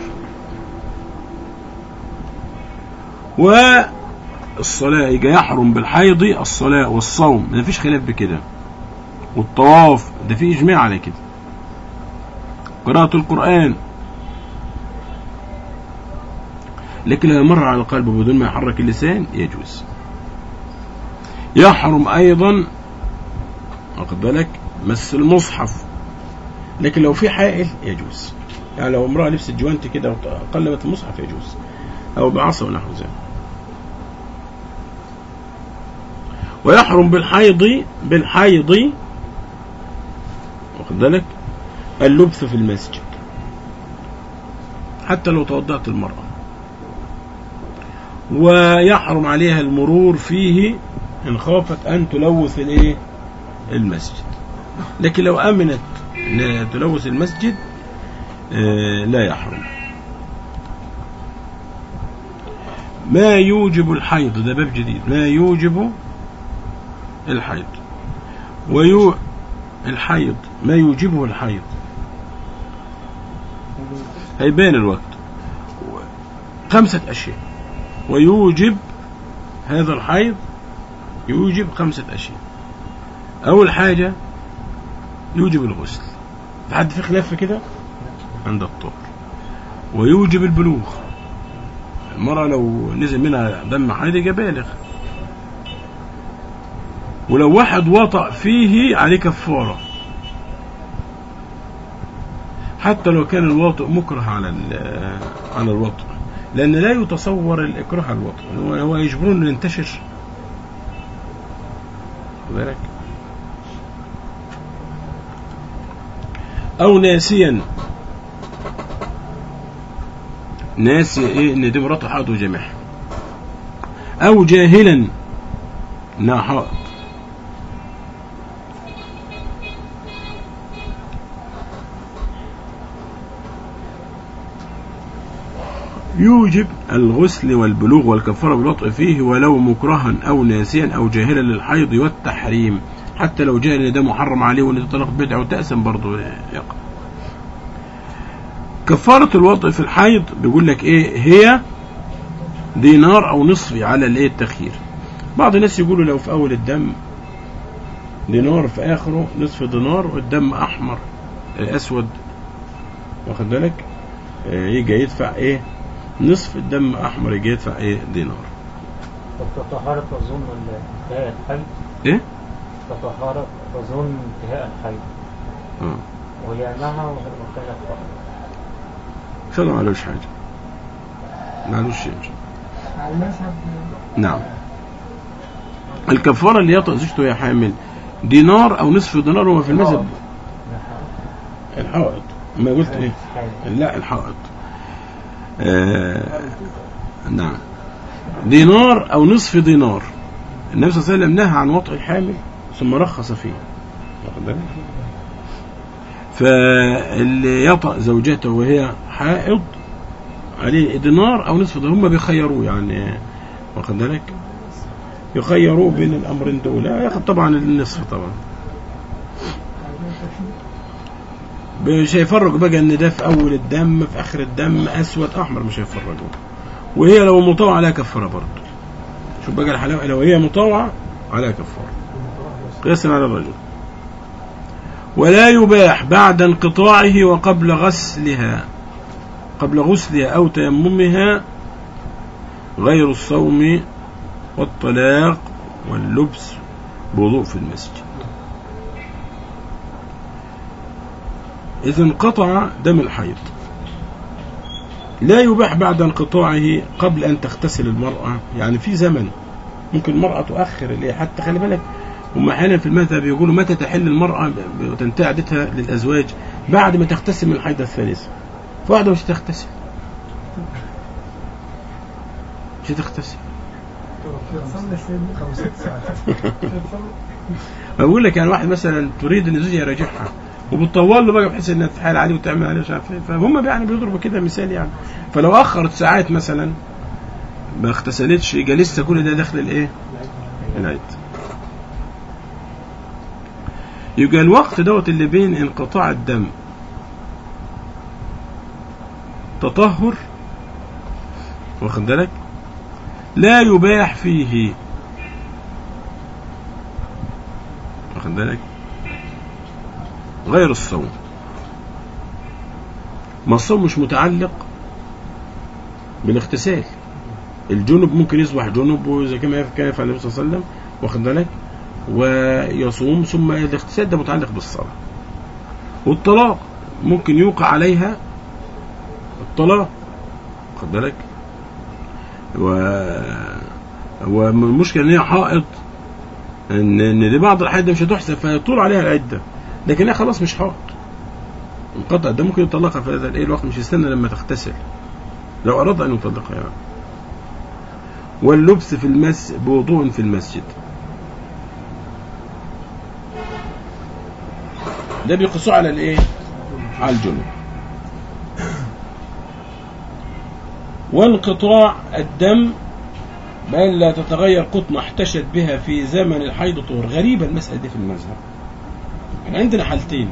والصلاة يجي يحرم بالحيض الصلاة والصوم ما فيش خلاف بكده والطواف ده في إجماع على كده قراءة القرآن لكن لو مر على القلب بدون ما يحرك اللسان يجوز يحرم أيضا واخد بالك مس المصحف لكن لو في حائل يجوز يعني لو امرأة لبست جوانت كده وقلبت المصحف يجوز أو بعصا ونحو ذلك ويحرم بالحيض بالحيض واخد بالك اللبث في المسجد حتى لو توضأت المرأة ويحرم عليها المرور فيه إن خافت أن تلوث الإيه المسجد لكن لو أمنت أن تلوث المسجد آه، لا يحرم ما يوجب الحيض ده باب جديد ما يوجب الحيض ويو الحيض ما يوجبه الحيض هيبان الوقت خمسة أشياء ويوجب هذا الحيض يوجب خمسة أشياء أول حاجة يوجب الغسل في حد في خلاف في كده عند الطهر ويوجب البلوغ المرأة لو نزل منها دم حيض يبقى بالغ ولو واحد وطأ فيه عليه كفارة حتى لو كان الواطئ مكره على ال- على الوطء لأن لا يتصور الإكراه على الوطء هو هو يجبرون إنه ينتشر خد بالك أو ناسيا ناسي إيه إن دي مراته حائض وجامعها أو جاهلا إنها حائض يوجب الغسل والبلوغ والكفارة بالوطء فيه ولو مكرها أو ناسيا أو جاهلا للحيض والتحريم حتى لو جاهل إن ده محرم عليه وإن ده طلاق بدعة وتأسم برضه يقع كفارة الوطء في الحيض بيقول لك إيه هي دينار أو نصف على الإيه التخيير بعض الناس يقولوا لو في أول الدم دينار في آخره نصف دينار والدم أحمر آه، أسود واخد بالك آه، يجي يدفع إيه نصف الدم أحمر يجي يدفع إيه دينار طب كطهارة تظن انتهاء الحيض إيه كطهارة تظن انتهاء الحيض آه وهي معها وكانت فقط فده معلوش حاجة معلوش شيء على المذهب نعم الكفارة اللي يطأ زوجته وهي حامل دينار أو نصف دينار هو في المذهب الحائط ما قلت إيه لا الحائط آه نعم دينار أو نصف دينار النبي صلى الله عليه وسلم نهى عن وطء الحامل ثم رخص فيه واخد بالك؟ فاللي يطأ زوجته وهي حائض عليه دينار أو نصف دينار هم بيخيروه يعني واخد بالك يخيروه بين الأمرين دول ياخد طبعا النصف طبعا مش هيفرقوا بقى ان ده في اول الدم في اخر الدم اسود احمر مش هيفرقوا وهي لو مطوعه عليها كفاره برضه شوف بقى الحلاوه لو هي مطوعه عليها كفاره قياسا على الرجل ولا يباح بعد انقطاعه وقبل غسلها قبل غسلها او تيممها غير الصوم والطلاق واللبس بوضوء في المسجد إذا انقطع دم الحيض لا يباح بعد انقطاعه قبل أن تغتسل المرأة يعني في زمن ممكن المرأة تؤخر اللي حتى خلي بالك هم أحيانا في المذهب يقولوا متى تحل المرأة وتنتهي عادتها للأزواج بعد ما تغتسل من الحيضة الثالثة فواحدة مش تغتسل مش تغتسل صلى سيدنا خمسة ساعات بقول لك يعني واحد مثلا تريد ان زوجها يراجعها وبتطول له بقى بحيث انها تتحايل عليه وتعمل عليه مش عارف ايه فهم يعني بيضربوا كده مثال يعني فلو اخرت ساعات مثلا ما اغتسلتش يبقى لسه كل ده داخل الايه؟ العيد يبقى الوقت دوت اللي بين انقطاع الدم تطهر واخد بالك لا يباح فيه واخد بالك غير الصوم ما الصوم مش متعلق بالاغتسال الجنب ممكن يصبح جنب وزي كما كان يفعل النبي صلى الله عليه وسلم واخد بالك ويصوم ثم الاغتسال ده متعلق بالصلاة والطلاق ممكن يوقع عليها الطلاق واخد بالك و والمشكلة ان هي حائض ان ان دي بعض الحائض مش هتحسب فيطول عليها العدة لكن هي خلاص مش حائض انقطع ده ممكن يطلقها في هذا الايه الوقت مش يستنى لما تغتسل لو اراد ان يطلقها يعني واللبس في المس بوضوء في المسجد ده بيقصوه على الايه على الجنوب وانقطاع الدم بأن لا تتغير قطنة احتشت بها في زمن الحيض طهر غريبة المسألة دي في المذهب احنا عندنا حالتين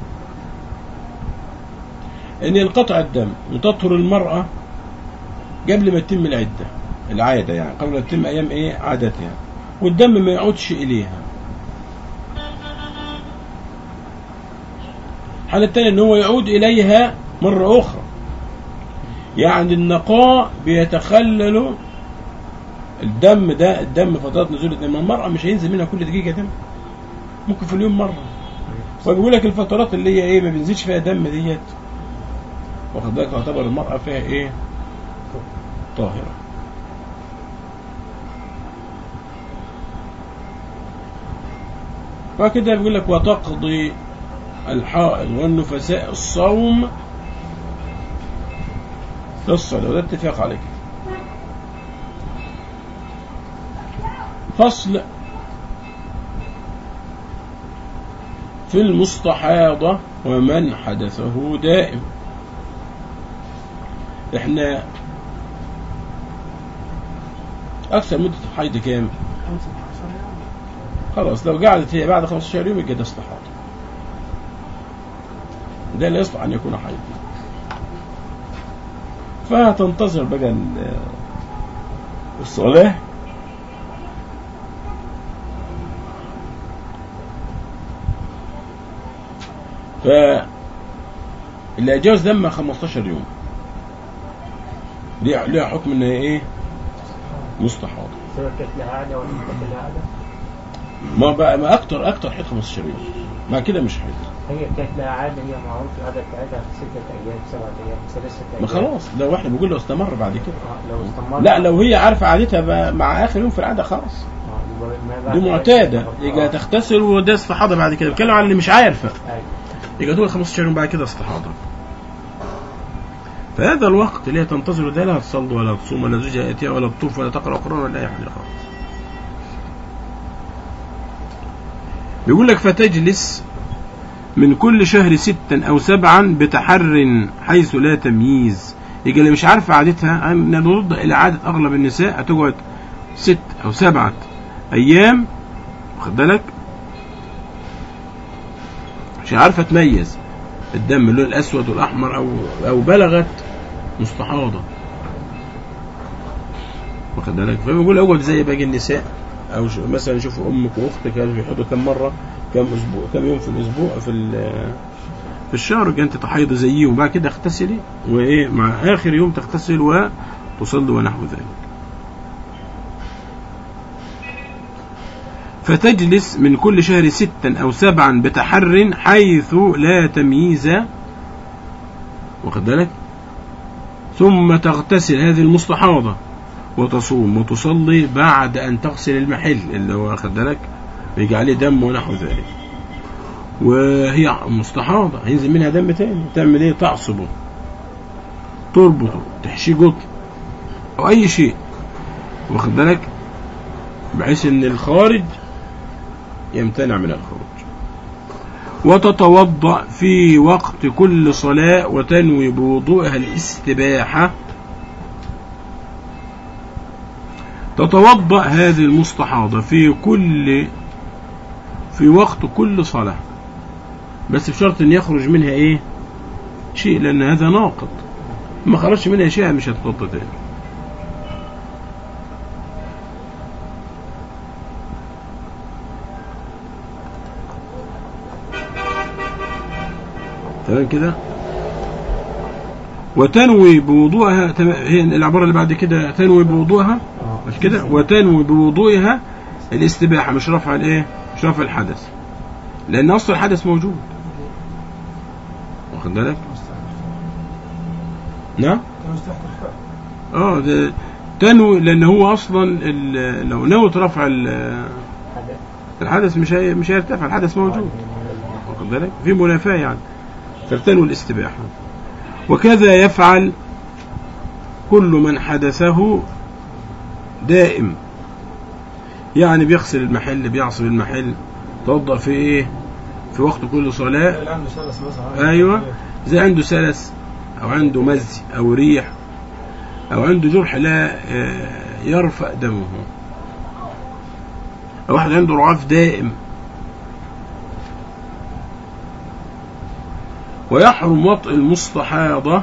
ان ينقطع الدم وتطهر المرأة قبل ما تتم العدة العادة يعني قبل ما تتم أيام إيه عادتها والدم ما يعودش إليها الحالة الثانية ان هو يعود إليها مرة أخرى يعني النقاء بيتخلل الدم ده الدم فترات نزول الدم المرأة مش هينزل منها كل دقيقة دم ممكن في اليوم مرة فبيقول لك الفترات اللي هي ايه ما بينزلش فيها دم ديت واخد بالك تعتبر المرأة فيها ايه طاهرة فكده بيقول لك وتقضي الحائض والنفساء الصوم في الصلاة وده اتفاق على كده فصل في المستحاضة ومن حدثه دائم احنا اكثر مدة الحيض كام 15 يوم خلاص لو قعدت هي بعد 15 يوم يبقى ده استحاضة ده لا يصلح ان يكون حيض فهتنتظر بقى ال- الصلاة ف اللي يجاوز دم 15 يوم ليها ليها حكم ان هي ايه مستحاضة سواء كانت لها عادة ولا ما كانت لها عادة ما بقى ما اكتر اكتر حيض 15 يوم ما كده مش حيض هي كانت لها عادة هي معروف العادة بتاعتها ستة أيام سبعة أيام ثلاثة أيام ما خلاص لو احنا بنقول لو استمر بعد كده آه، لو استمر لا لو هي عارفة عادتها بقى مع آخر يوم في العادة خلاص آه، يبقى ما بعد دي معتادة آه، يبقى تغتسل وده استحاضة بعد كده بتكلم عن اللي مش عارفة أيوة. يبقى دول 15 يوم بعد كده استحاضة فهذا الوقت اللي هي تنتظر ده لا تصلي ولا تصوم ولا زوجها يأتيها ولا تطوف ولا تقرأ قرآن ولا أي حاجة خالص بيقول لك فتجلس من كل شهر ستا أو سبعا بتحر حيث لا تمييز يبقى اللي مش عارفة عادتها نرد إلى عادة أغلب النساء هتقعد ست أو سبعة أيام واخد بالك مش عارفة تميز الدم اللون الأسود والأحمر أو أو بلغت مستحاضة واخد بالك فبيقول اقعد زي باقي النساء أو ش- مثلا شوف أمك وأختك هل بيحضوا كم مرة كم أسبوع كم يوم في الأسبوع في ال- في الشهر يبقى أنت تحيض زيهم وبعد كده اغتسلي وإيه مع آخر يوم تغتسل وتصلي ونحو ذلك فتجلس من كل شهر ستا أو سبعا بتحر حيث لا تمييز واخد بالك ثم تغتسل هذه المستحاضة وتصوم وتصلي بعد أن تغسل المحل اللي هو واخد بالك بيجي عليه دم ونحو ذلك وهي مستحاضة هينزل منها دم تاني تعمل ايه تعصبه تربطه تحشيه قطن أو أي شيء واخد بالك بحيث ان الخارج يمتنع من الخروج وتتوضأ في وقت كل صلاة وتنوي بوضوءها الاستباحة تتوضأ هذه المستحاضة في كل في وقت كل صلاة بس بشرط ان يخرج منها ايه شيء لان هذا ناقض ما خرجش منها شيء مش هتتوضأ تاني تمام كده وتنوي بوضوءها تم- هي العبارة اللي بعد كده تنوي بوضوءها مش كده وتنوي بوضوئها الاستباحة مش رفع الايه مش رفع الحدث لأن أصل الحدث موجود واخد بالك نعم كانوا تحت الفقر اه ده تنوي لأن هو أصلا ال- لو نوت رفع ال- حدث الحدث مش هي مش هيرتفع الحدث موجود واخد بالك في منافاة يعني فبتنوي الاستباحة وكذا يفعل كل من حدثه دائم يعني بيغسل المحل بيعصب المحل توضأ في ايه في وقت كل صلاة اللي عنده سلس مثلا ايوه زي عنده سلس او عنده مزي او ريح او عنده جرح لا آه، يرفع دمه او واحد عنده رعاف دائم ويحرم وطء المستحاضة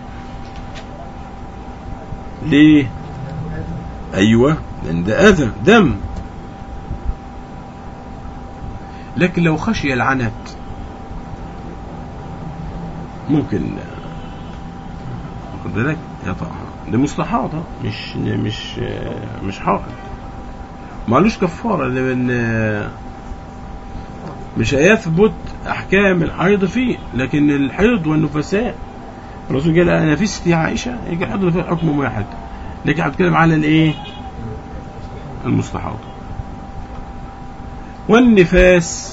ليه ايوه لان ده اذى دم لكن لو خشي العنت ممكن واخد بالك يطعها ده مستحاضة مش مش مش حائض معلوش كفارة لأن مش هيثبت أحكام الحيض فيه لكن الحيض والنفساء الرسول قال أنا نفست يا عائشة يجي الحيض والنفاس حكم واحد لكن هتكلم على الإيه المستحاضة والنفاس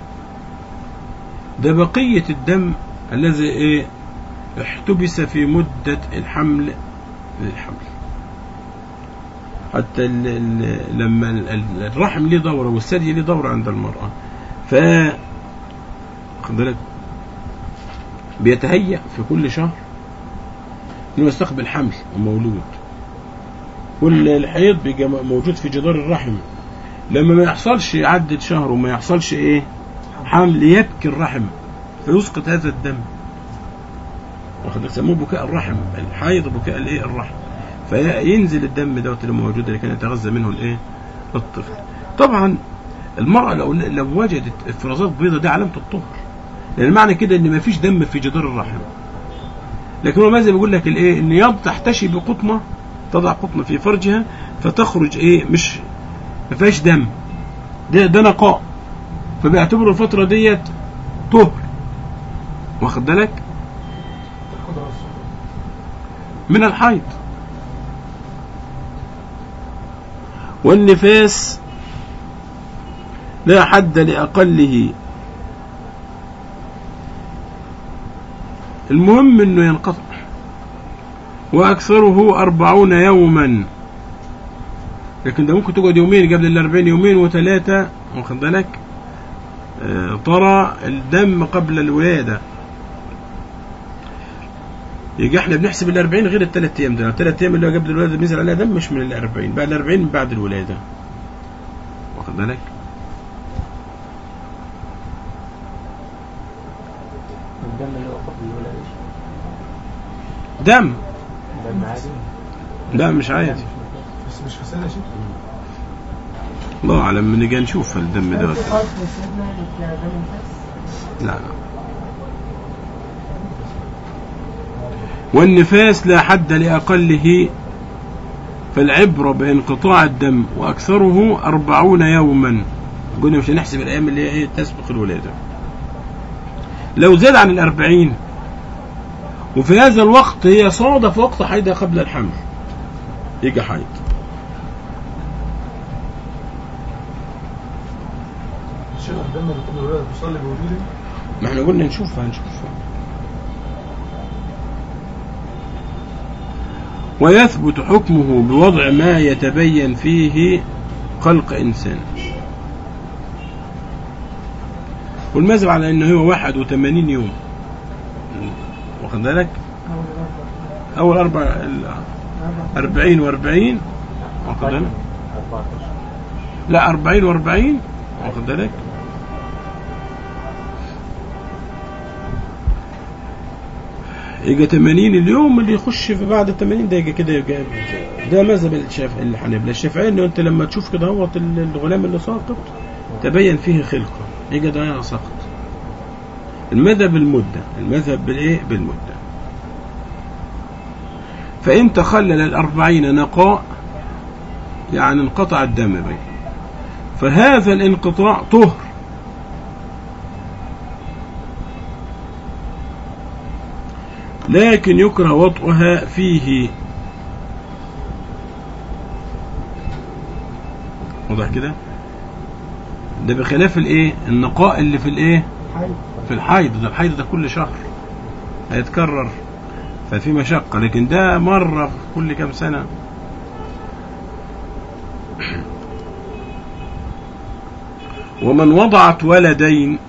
ده بقية الدم الذي ايه احتبس في مدة الحمل للحمل حتى ال ال لما ال- ال- الرحم ليه دورة والثدي ليه دورة عند المرأة ف خد بالك بيتهيأ في كل شهر انه يستقبل حمل ومولود والحيض بيبقى موجود في جدار الرحم لما ما يحصلش عدة شهر وما يحصلش ايه حمل يبكي الرحم فيسقط هذا الدم واخد بالك؟ يسموه بكاء الرحم الحيض بكاء الايه الرحم فينزل الدم دوت اللي موجود اللي كان يتغذى منه الايه الطفل طبعا المرأة لو لو وجدت افرازات بيضاء دي علامة الطهر لان معنى كده ان ما فيش دم في جدار الرحم لكن هو ماذا بيقول لك الايه ان يض تحتشي بقطنة تضع قطنة في فرجها فتخرج ايه مش ما فيهاش دم ده ده نقاء فبيعتبروا الفترة ديت طهر واخد بالك تاخدها الصبح من الحيض والنفاس لا حد لأقله المهم انه ينقطع واكثره أربعون يوما لكن ده ممكن تقعد يومين قبل الأربعين يومين وثلاثة واخد بالك آه، ترى الدم قبل الولادة يجي احنا بنحسب ال 40 غير الثلاث ايام ده الثلاث ايام اللي هو قبل الولاده بينزل عليها دم مش من ال 40 بقى ال 40 من بعد الولاده واخد بالك الدم اللي هو قبل الولادة دم دم عادي لا مش عادي بس مش فساد يا شيخ الله اعلم نجي نشوف الدم هل ده في قصد سيدنا بتاع دم النفس؟ لا لا والنفاس لا حد لأقله فالعبرة بانقطاع الدم وأكثره أربعون يوما قلنا مش هنحسب الأيام اللي هي إيه تسبق الولادة لو زاد عن الأربعين وفي هذا الوقت هي صادف وقت حيضها قبل الحمل يجي حيض الشيخ الدم اللي قبل الولاده بيصلي بوجوده ما احنا قلنا نشوفها نشوفها ويثبت حكمه بوضع ما يتبين فيه خلق إنسان والمذهب على أنه هو 81 يوم واخد بالك أول أربع أول أربع ال- أربع 40 و40 واخد بالك 14 لا 40 و40 واخد بالك يجي 80 اليوم اللي يخش في بعد ال 80 ده يجي كده يجي ده مذهب الشافعي الحنابلة الشافعي انه انت لما تشوف كده هو الغلام اللي ساقط تبين فيه خلقه يجي ده سقط المذهب بالمدة المذهب بالايه بالمدة فإن تخلل الأربعين نقاء يعني انقطع الدم بين فهذا الانقطاع طهر لكن يكره وطئها فيه واضح كده ده بخلاف الايه النقاء اللي في الايه حي في الحيض ده الحيض ده كل شهر هيتكرر ففي مشقة لكن ده مرة في كل كام سنة ومن وضعت ولدين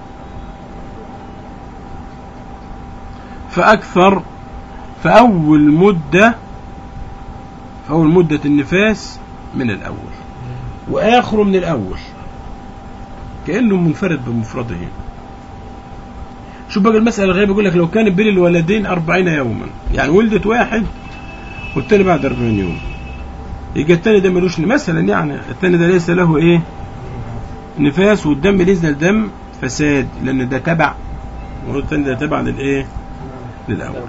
فأكثر فأول مدة فأول مدة النفاس من الأول وآخره من الأول كأنه منفرد بمفرده شوف بقى المسألة الغريبة يقول لك لو كان بين الولدين أربعين يوما يعني ولدت واحد والتاني بعد أربعين يوم يبقى التاني ده ملوش مثلا يعني التاني ده ليس له إيه نفاس والدم نزل دم فساد لأن ده تبع والتاني ده تبع للإيه للأول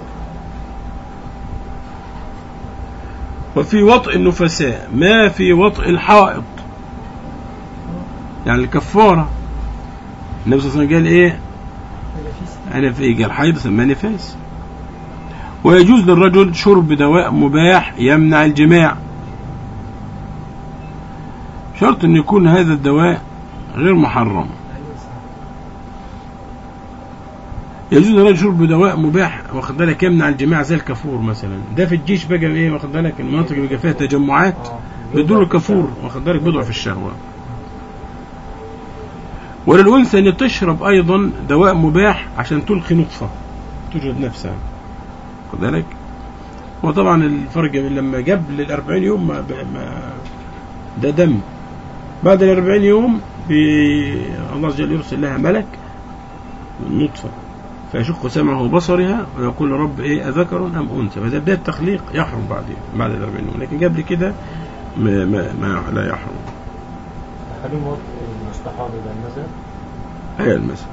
وفي وطء النفساء ما في وطء الحائط يعني الكفارة النبي صلى الله عليه وسلم قال إيه أنا في قال حيض سماه نفاس ويجوز للرجل شرب دواء مباح يمنع الجماع شرط أن يكون هذا الدواء غير محرم يجوز للرجل شرب دواء مباح واخد بالك يمنع الجماع زي الكافور مثلا ده في الجيش بقى ايه واخد بالك المناطق اللي بيبقى فيها تجمعات بدون الكافور واخد بالك بيضعف الشهوه وللأنثى أن تشرب أيضا دواء مباح عشان تلقي نطفة تجهد نفسها خد بالك وطبعا الفرق بين لما قبل الأربعين يوم ما ما ده دم بعد الأربعين يوم بي الله عز وجل يرسل لها ملك نطفة فيشق سمعه وبصرها ويقول رب ايه أذكر أم أنثى فده بداية التخليق يحرم بعد بعد الأربعين يوم لكن قبل كده ما, ما, ما لا يحرم تحريم وطء المستحاض إلى المذهب هي المثل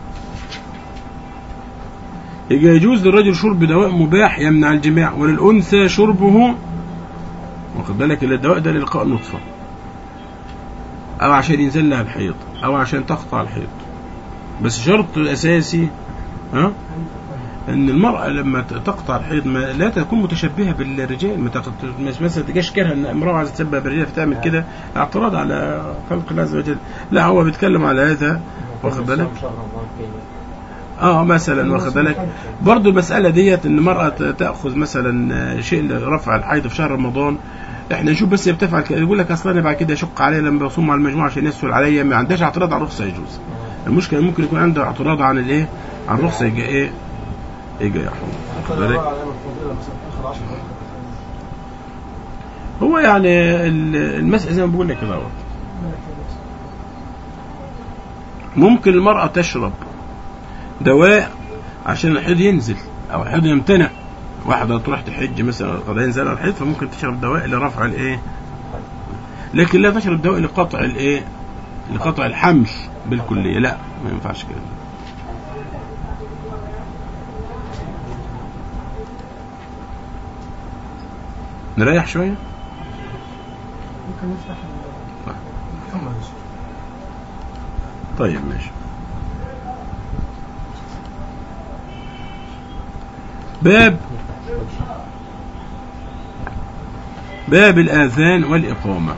يجي يجوز للرجل شرب دواء مباح يمنع الجماع وللأنثى شربه واخد بالك اللي الدواء ده لإلقاء نطفة أو عشان ينزل لها الحيض أو عشان تقطع الحيض بس شرط الأساسي ها ان المرأة لما ت- تقطع الحيض ما لا تكون متشبهة بالرجال ما تقط- مش مثلا تجيش كارهة ان امرأة عايزة تسبب بالرجال فتعمل كده اعتراض على خلق الله عز وجل لا هو بيتكلم على هذا واخد بالك شهر رمضان كده اه مثلا واخد بالك برضو المسألة ديت ان المرأة ت- تأخذ مثلا شيء لرفع الحيض في شهر رمضان احنا نشوف بس هي بتفعل كده يقول لك اصلا انا بعد كده يشق عليا لما بصوم على المجموعه عشان يسهل عليا ما عندهاش اعتراض على الرخصه يجوز المشكله ممكن يكون عنده اعتراض عن الايه عن الرخصه يجي ايه يجي يحرم واخد بالك على الفضيلة مثلا آخر 10 دقائق هو يعني ال- المسألة زي ما بقول لك كده اهوت. ممكن المرأة تشرب دواء عشان الحيض ينزل أو الحيض يمتنع واحدة تروح تحج مثلا قد ينزل الحيض فممكن تشرب دواء لرفع الإيه لكن لا تشرب دواء لقطع الإيه لقطع الحمل بالكلية لا ما ينفعش كده نريح شوية ممكن نفتح ال- كمل يا شيخ. طيب ماشي باب باب الآذان والإقامة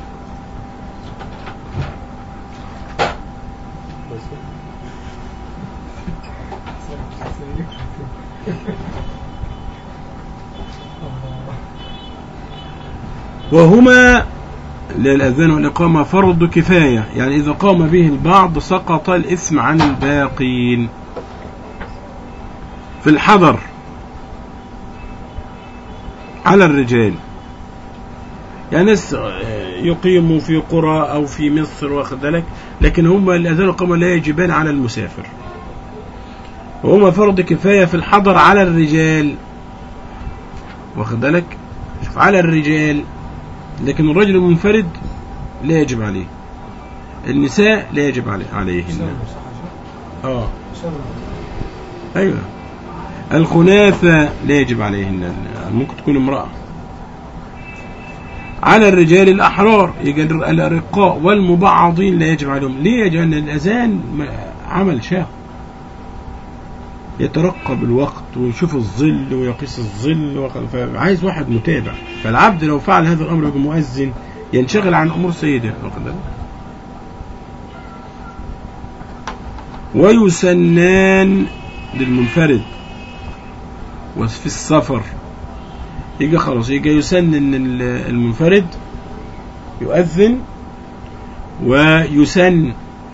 وهما للأذان والإقامة فرض كفاية يعني إذا قام به البعض سقط الإثم عن الباقين في الحضر على الرجال يعني ناس يقيموا في قرى أو في مصر واخد بالك لكن هم الأذان والإقامة لا يجبان على المسافر وهما فرض كفاية في الحضر على الرجال واخد بالك شوف على الرجال لكن الرجل المنفرد لا يجب عليه النساء لا يجب عليه عليهن صح يا شيخ. اه شرع أيوة الخناثة لا يجب عليهن ال- ممكن تكون امرأة على الرجال الأحرار يجي الر- الأرقاء والمبعضين لا يجب عليهم ليه يجب أن الأذان م- عمل شاق يترقب الوقت ويشوف الظل ويقيس الظل وخ- فعايز واحد متابع فالعبد لو فعل هذا الأمر يبقى مؤذن ينشغل عن أمور سيده واخد بالك؟ ويسنان للمنفرد وفي السفر يجي خلاص يجي يسنن ال- المنفرد يؤذن ويسن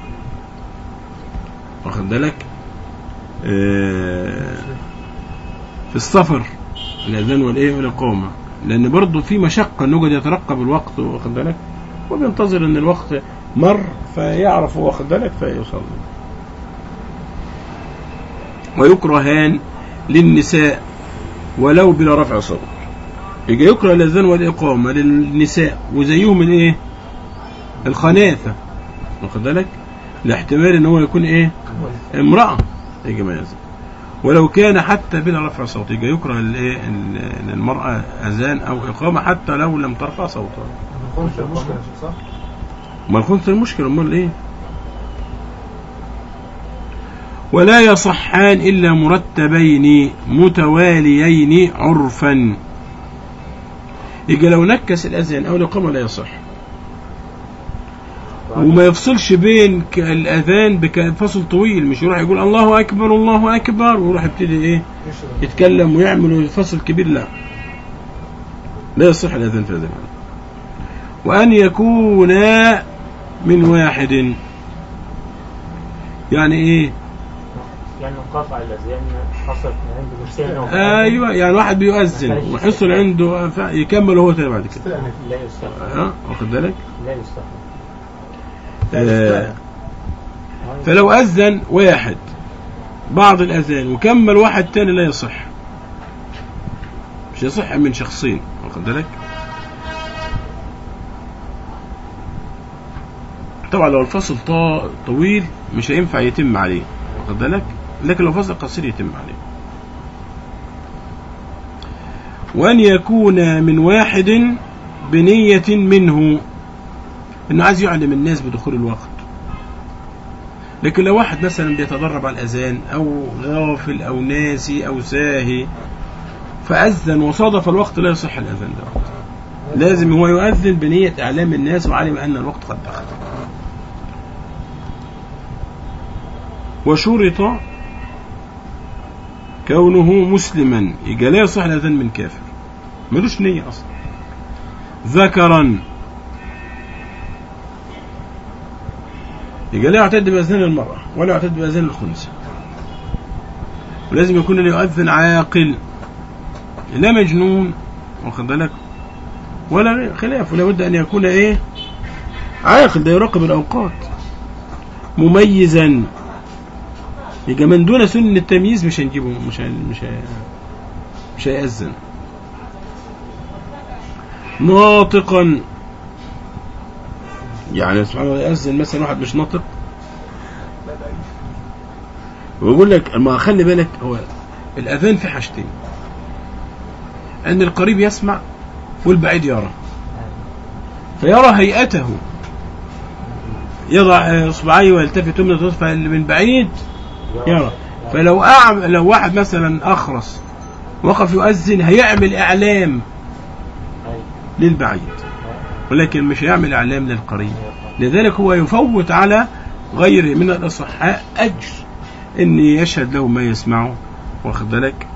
واخد بالك آه، في السفر الأذان والإيه والإقامة لأن برضه في مشقة إنه يقعد يترقب الوقت واخد بالك وبينتظر إن الوقت مر فيعرف هو واخد بالك فيصلي ويكرهان للنساء ولو بلا رفع صوت يجي يكره الأذان والإقامة للنساء وزيهم الإيه الخناثة واخد بالك لاحتمال إن هو يكون إيه امرأة يجي ما يزن ولو كان حتى بلا رفع صوت يجي يكره الإيه ال- للمرأة أذان أو إقامة حتى لو لم ترفع صوتها الخنثى المشكلة يا شيخ، صح؟ ما الخنثى المشكلة أمال إيه ولا يصحان إلا مرتبين متواليين عرفا يجي لو نكس الأذان أو الإقامة لا يصح وما يفصلش بين ك- الأذان بفصل طويل مش يروح يقول الله أكبر الله أكبر ويروح يبتدي إيه يشرب يتكلم ويعمل فصل كبير لا لا يصح الأذان في هذا المعنى وأن يكونا من واحد يعني إيه يعني انقطع الأذان حصلت من عنده مشكلة أيوة يعني واحد بيؤذن وحصل عنده ف- يكمل هو تاني بعد كده استأنف لا يستحق ها واخد بالك لا يستحق آه فلو أذن واحد بعض الأذان وكمل واحد تاني لا يصح مش يصح من شخصين واخد بالك طبعا لو الفصل طا- طويل مش هينفع يتم عليه واخد بالك لكن لو فصل قصير يتم عليه وأن يكون من واحد بنية منه انه عايز يعلم الناس بدخول الوقت لكن لو واحد مثلا بيتدرب على الاذان او غافل او ناسي او ساهي فاذن وصادف الوقت لا يصح الاذان ده لازم هو يؤذن بنية اعلام الناس وعلم ان الوقت قد دخل وشرط كونه مسلما يبقى لا يصح الاذان من كافر ملوش نية اصلا ذكرا يبقى لا يعتد بأذان المرأة ولا يعتد بأذان الخنثى ولازم يكون اللي يؤذن عاقل لا مجنون واخد بالك ولا غير خلاف ولا بد أن يكون إيه عاقل ده يراقب الأوقات مميزا يبقى من دون سن التمييز مش هنجيبه مش هن- مش هي- مش هيأذن ناطقا يعني سبحان الله يأذن مثلا واحد مش ناطق ويقول لك ما خلي بالك هو الأذان في حاجتين أن القريب يسمع والبعيد يرى فيرى هيئته يضع اصبعيه ويلتفت يمنى ويسرى فاللي من بعيد يرى فلو أعم لو واحد مثلا أخرس وقف يؤذن هيعمل إعلام للبعيد ولكن مش هيعمل إعلام للقريب لذلك هو يفوت على غيره من الأصحاء أجر إن يشهد له ما يسمعه واخد بالك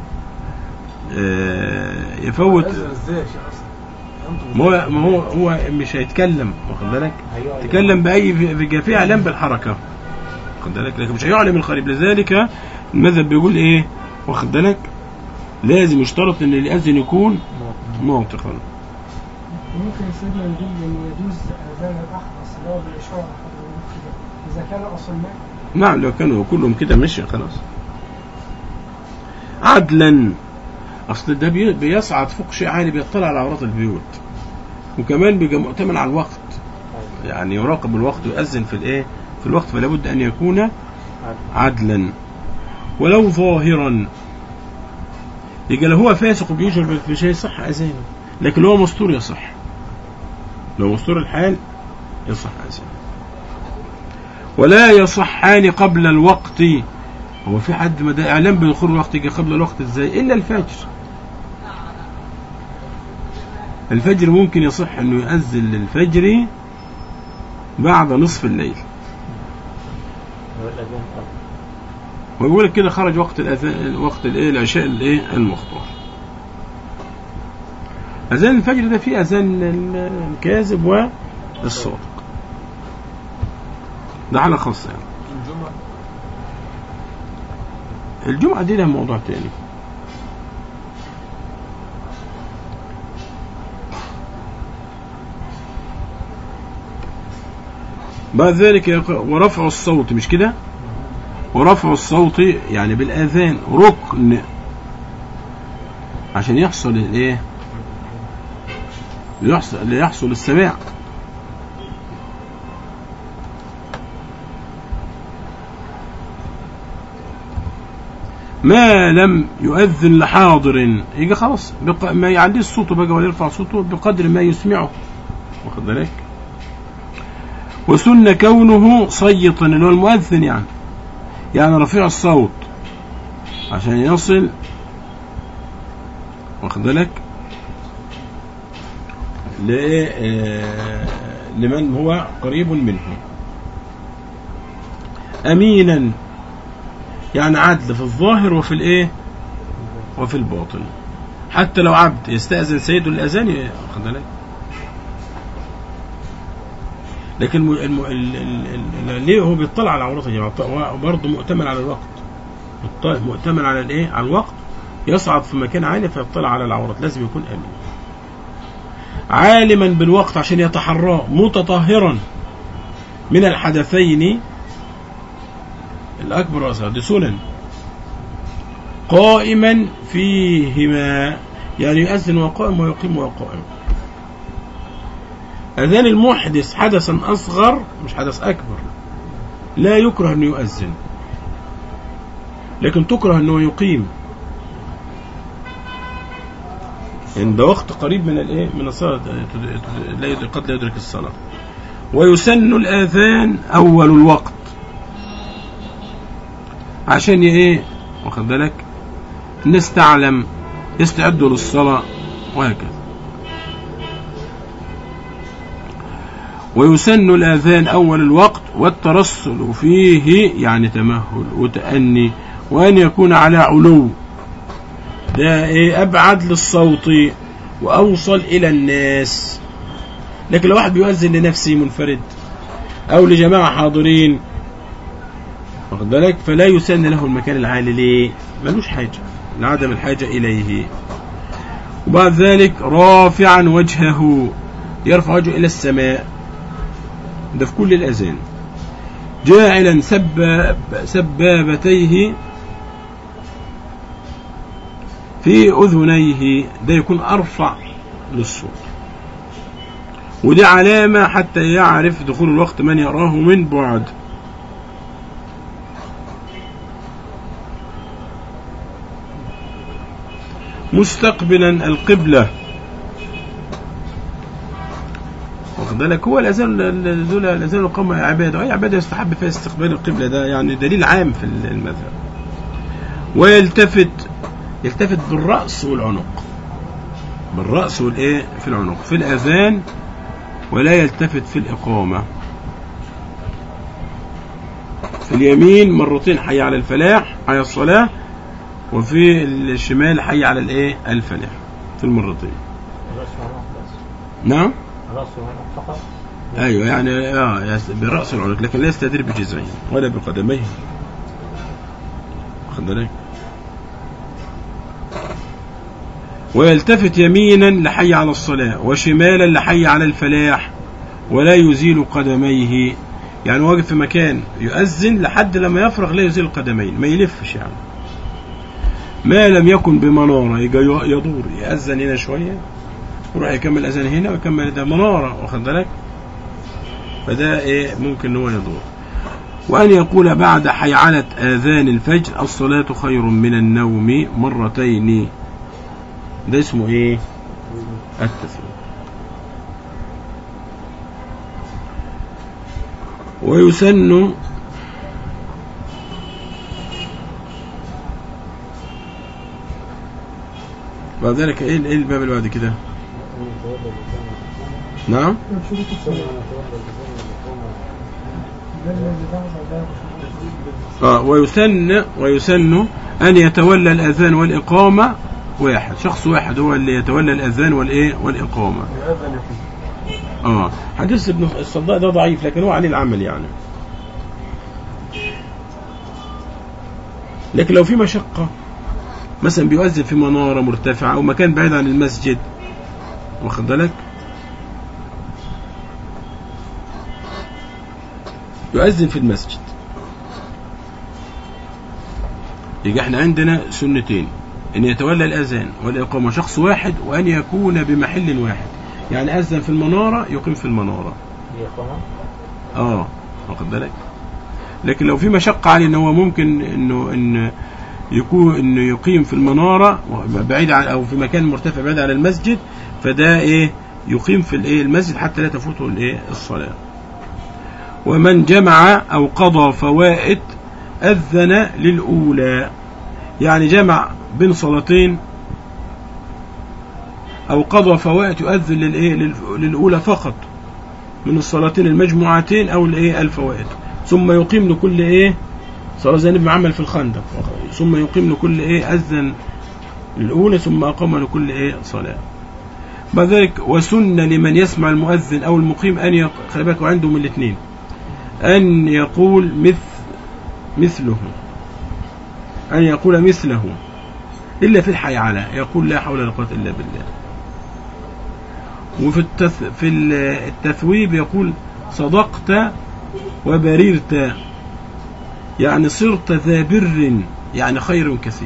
آه، يفوت أذن ازاي يا شيخ اصلا أنتم ما هو ما هو هو مش هيتكلم واخد بالك يتكلم بأي في في إعلام بالحركة واخد بالك لكن مش هيعلم القريب لذلك المذهب بيقول إيه واخد بالك لازم يشترط إن الأذن يكون ناطقا ممكن سيدنا نقول ان يجوز اذان الاحرص اللي هو بالاشاره اذا كان اصماء نعم لو كانوا كلهم كده مشي خلاص عدلا اصل ده بي- بيصعد فوق شيء عالي بيطلع على عورات البيوت وكمان بيبقى مؤتمن على الوقت يعني يراقب الوقت ويأذن في الايه في الوقت فلا بد ان يكون عدلا ولو ظاهرا يبقى لو هو فاسق وبيجر في شيء صح أذانه لكن لو هو مستور يصح لو مستور الحال يصح أذانه ولا يصحان قبل الوقت هو في حد ما ده اعلام بدخول الوقت يجي قبل الوقت ازاي الا الفجر الفجر ممكن يصح انه يؤذن للفجر بعد نصف الليل والأذان قبل ويقول لك كده خرج وقت الاذان وقت الايه العشاء الايه المختار اذان الفجر ده فيه اذان ال- الكاذب والصادق ده حاله خاصه يعني الجمعة الجمعة دي لها موضوع تاني بعد ذلك يق- ورفع الصوت مش كده ورفع الصوت يعني بالآذان ركن عشان يحصل الايه ليحصل, ليحصل السماع ما لم يؤذن لحاضر يجي خلاص بق... ما يعليش صوته بقى ولا يرفع صوته بقدر ما يسمعه واخد بالك وسن كونه صيتا اللي هو المؤذن يعني يعني رفيع الصوت عشان يصل واخد بالك ل- آه، لمن هو قريب منه امينا يعني عدل في الظاهر وفي الايه وفي الباطن حتى لو عبد يستأذن سيده الأذان ي- واخد بالك لكن الم... الم... ال... ال... ال... ليه هو بيطلع على عورته يا جماعه هو برضه مؤتمن على الوقت مط- مؤتمن على الايه على الوقت يصعد في مكان عالي فيطلع على العورات لازم يكون امين عالما بالوقت عشان يتحراه متطهرا من الحدثين الأكبر والأصغر دي سنن قائما فيهما يعني يؤذن وقائم ويقيم وقائم أذان المحدث حدثا أصغر مش حدث أكبر لا يكره أنه يؤذن لكن تكره أنه يقيم عند وقت قريب من الايه من الصلاه لا يدرك قد لا يدرك الصلاه ويسن الاذان اول الوقت عشان ايه واخد بالك الناس تعلم يستعدوا للصلاه وهكذا ويسن الآذان أول الوقت والترسل فيه يعني تمهل وتأني وأن يكون على علو ده إيه أبعد للصوت وأوصل إلى الناس لكن لو واحد بيؤذن لنفسه منفرد أو لجماعة حاضرين واخد بالك فلا يسن له المكان العالي ليه ملوش حاجة لعدم الحاجة إليه وبعد ذلك رافعا وجهه يرفع وجهه إلى السماء ده في كل الأذان جاعلا سباب سبابتيه في أذنيه ده يكون أرفع للصوت ودي علامة حتى يعرف دخول الوقت من يراه من بعد مستقبلا القبلة واخد بالك هو الاذان دول الاذان القوم عباده اي عباده يستحب فيها استقبال القبله ده يعني دليل عام في المذهب ويلتفت يلتفت بالراس والعنق بالراس والايه في العنق في الاذان ولا يلتفت في الاقامه في اليمين مرتين حي على الفلاح حي على الصلاه وفي الشمال حي على الايه الفلاح في المرتين الرأس والعنق بس نعم الرأس والعنق فقط ايوه يعني اه يس- براس العنق لكن لا يستدير بجذعه ولا بقدميه واخد بالك ويلتفت يمينا لحي على الصلاة وشمالا لحي على الفلاح ولا يزيل قدميه يعني واقف في مكان يؤذن لحد لما يفرغ لا يزيل القدمين ما يلفش يعني ما لم يكن بمنارة يجي يدور يأذن هنا شوية يروح يكمل أذان هنا ويكمل ده منارة واخد بالك فده ايه ممكن ان هو يدور وأن يقول بعد حيعلة آذان الفجر الصلاة خير من النوم مرتين ده اسمه ايه التثويب ويسن بعد ذلك ايه ايه الباب اللي بعد كده نعم شروط الصلاة ده اللي بعده ده آه ويسن ويسن أن يتولى الأذان والإقامة واحد شخص واحد هو اللي يتولى الأذان والإيه والإقامة يأذن يقيم آه حديث ابن الصداق ده ضعيف لكن هو عليه العمل يعني لكن لو في مشقة مثلا بيؤذن في منارة مرتفعة أو مكان بعيد عن المسجد واخد بالك يؤذن في المسجد يبقى احنا عندنا سنتين ان يتولى الاذان والاقامه شخص واحد وان يكون بمحل واحد يعني اذن في المناره يقيم في المناره دي إقامة اه واخد بالك لكن لو في مشقه عليه ان هو ممكن انه ان يكون انه يقيم في المناره بعيد عن او في مكان مرتفع بعيد عن المسجد فده ايه يقيم في الايه المسجد حتى لا تفوته الايه الصلاه ومن جمع او قضى فوائد اذن للاولى يعني جمع بين صلاتين او قضى فوائد يؤذن للايه للف- للاولى فقط من الصلاتين المجموعتين او الايه الفوائد ثم يقيم لكل ايه صلاه زي ما عمل في الخندق ثم يقيم لكل ايه اذن الاولى ثم اقام لكل ايه صلاه بعد ذلك وسن لمن يسمع المؤذن او المقيم ان يق... خلي بالك عندهم الاثنين ان يقول مثل مثله ان يقول مثله الا في الحيعلة يقول لا حول ولا قوه الا بالله وفي التث... في ال- التثويب يقول صدقت وبررت يعني صرت ذا بر يعني خير كثير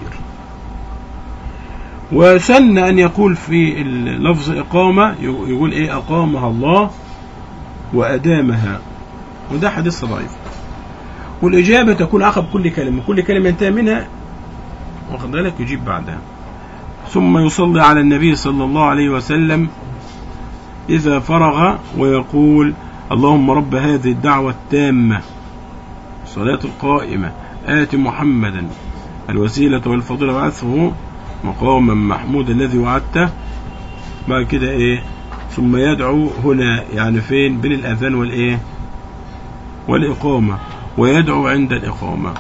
وسن أن يقول في اللفظ إقامة يقول إيه أقامها الله وأدامها وده حديث ضعيف والإجابة تكون عقب كل كلمة كل كلمة ينتهي منها واخد بالك يجيب بعدها ثم يصلي على النبي صلى الله عليه وسلم إذا فرغ ويقول اللهم رب هذه الدعوة التامة الصلاة القائمة آت محمدا الوسيلة والفضيلة وعثه مقاما محمود الذي وعدته بعد كده ايه ثم يدعو هنا يعني فين بين الأذان والإيه والإقامة ويدعو عند الإقامة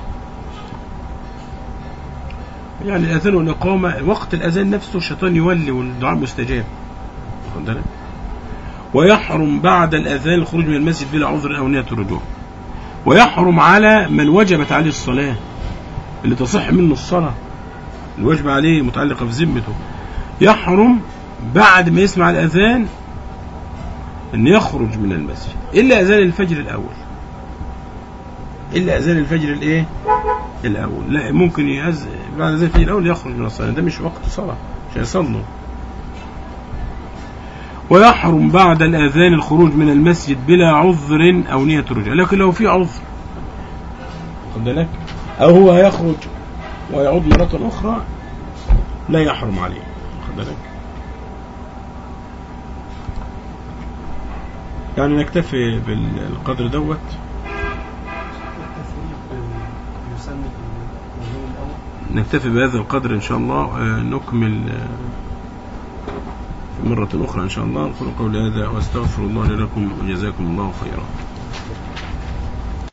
يعني الأذان والإقامة وقت الأذان نفسه الشيطان يولي والدعاء مستجاب واخد بالك؟ ويحرم بعد الأذان الخروج من المسجد بلا عذر أو نية الرجوع ويحرم على من وجبت عليه الصلاة اللي تصح منه الصلاة الواجب عليه متعلقة في ذمته يحرم بعد ما يسمع الأذان أن يخرج من المسجد إلا أذان الفجر الأول إلا أذان الفجر الإيه الأول لا ممكن يأذن بعد أذان الفجر الأول يخرج من الصلاة ده مش وقت صلاة مش هيصلوا ويحرم بعد الأذان الخروج من المسجد بلا عذر أو نية رجوع لكن لو في عذر خد بالك أو هو هيخرج ويعود مرة أخرى لا يحرم عليه خد بالك يعني نكتفي بالقدر دوت التثويب يسن في اليوم الأول نكتفي بهذا القدر إن شاء الله آه، نكمل آه، في مرة أخرى إن شاء الله أقول قولي هذا وأستغفر الله لي ولكم وجزاكم الله خيرا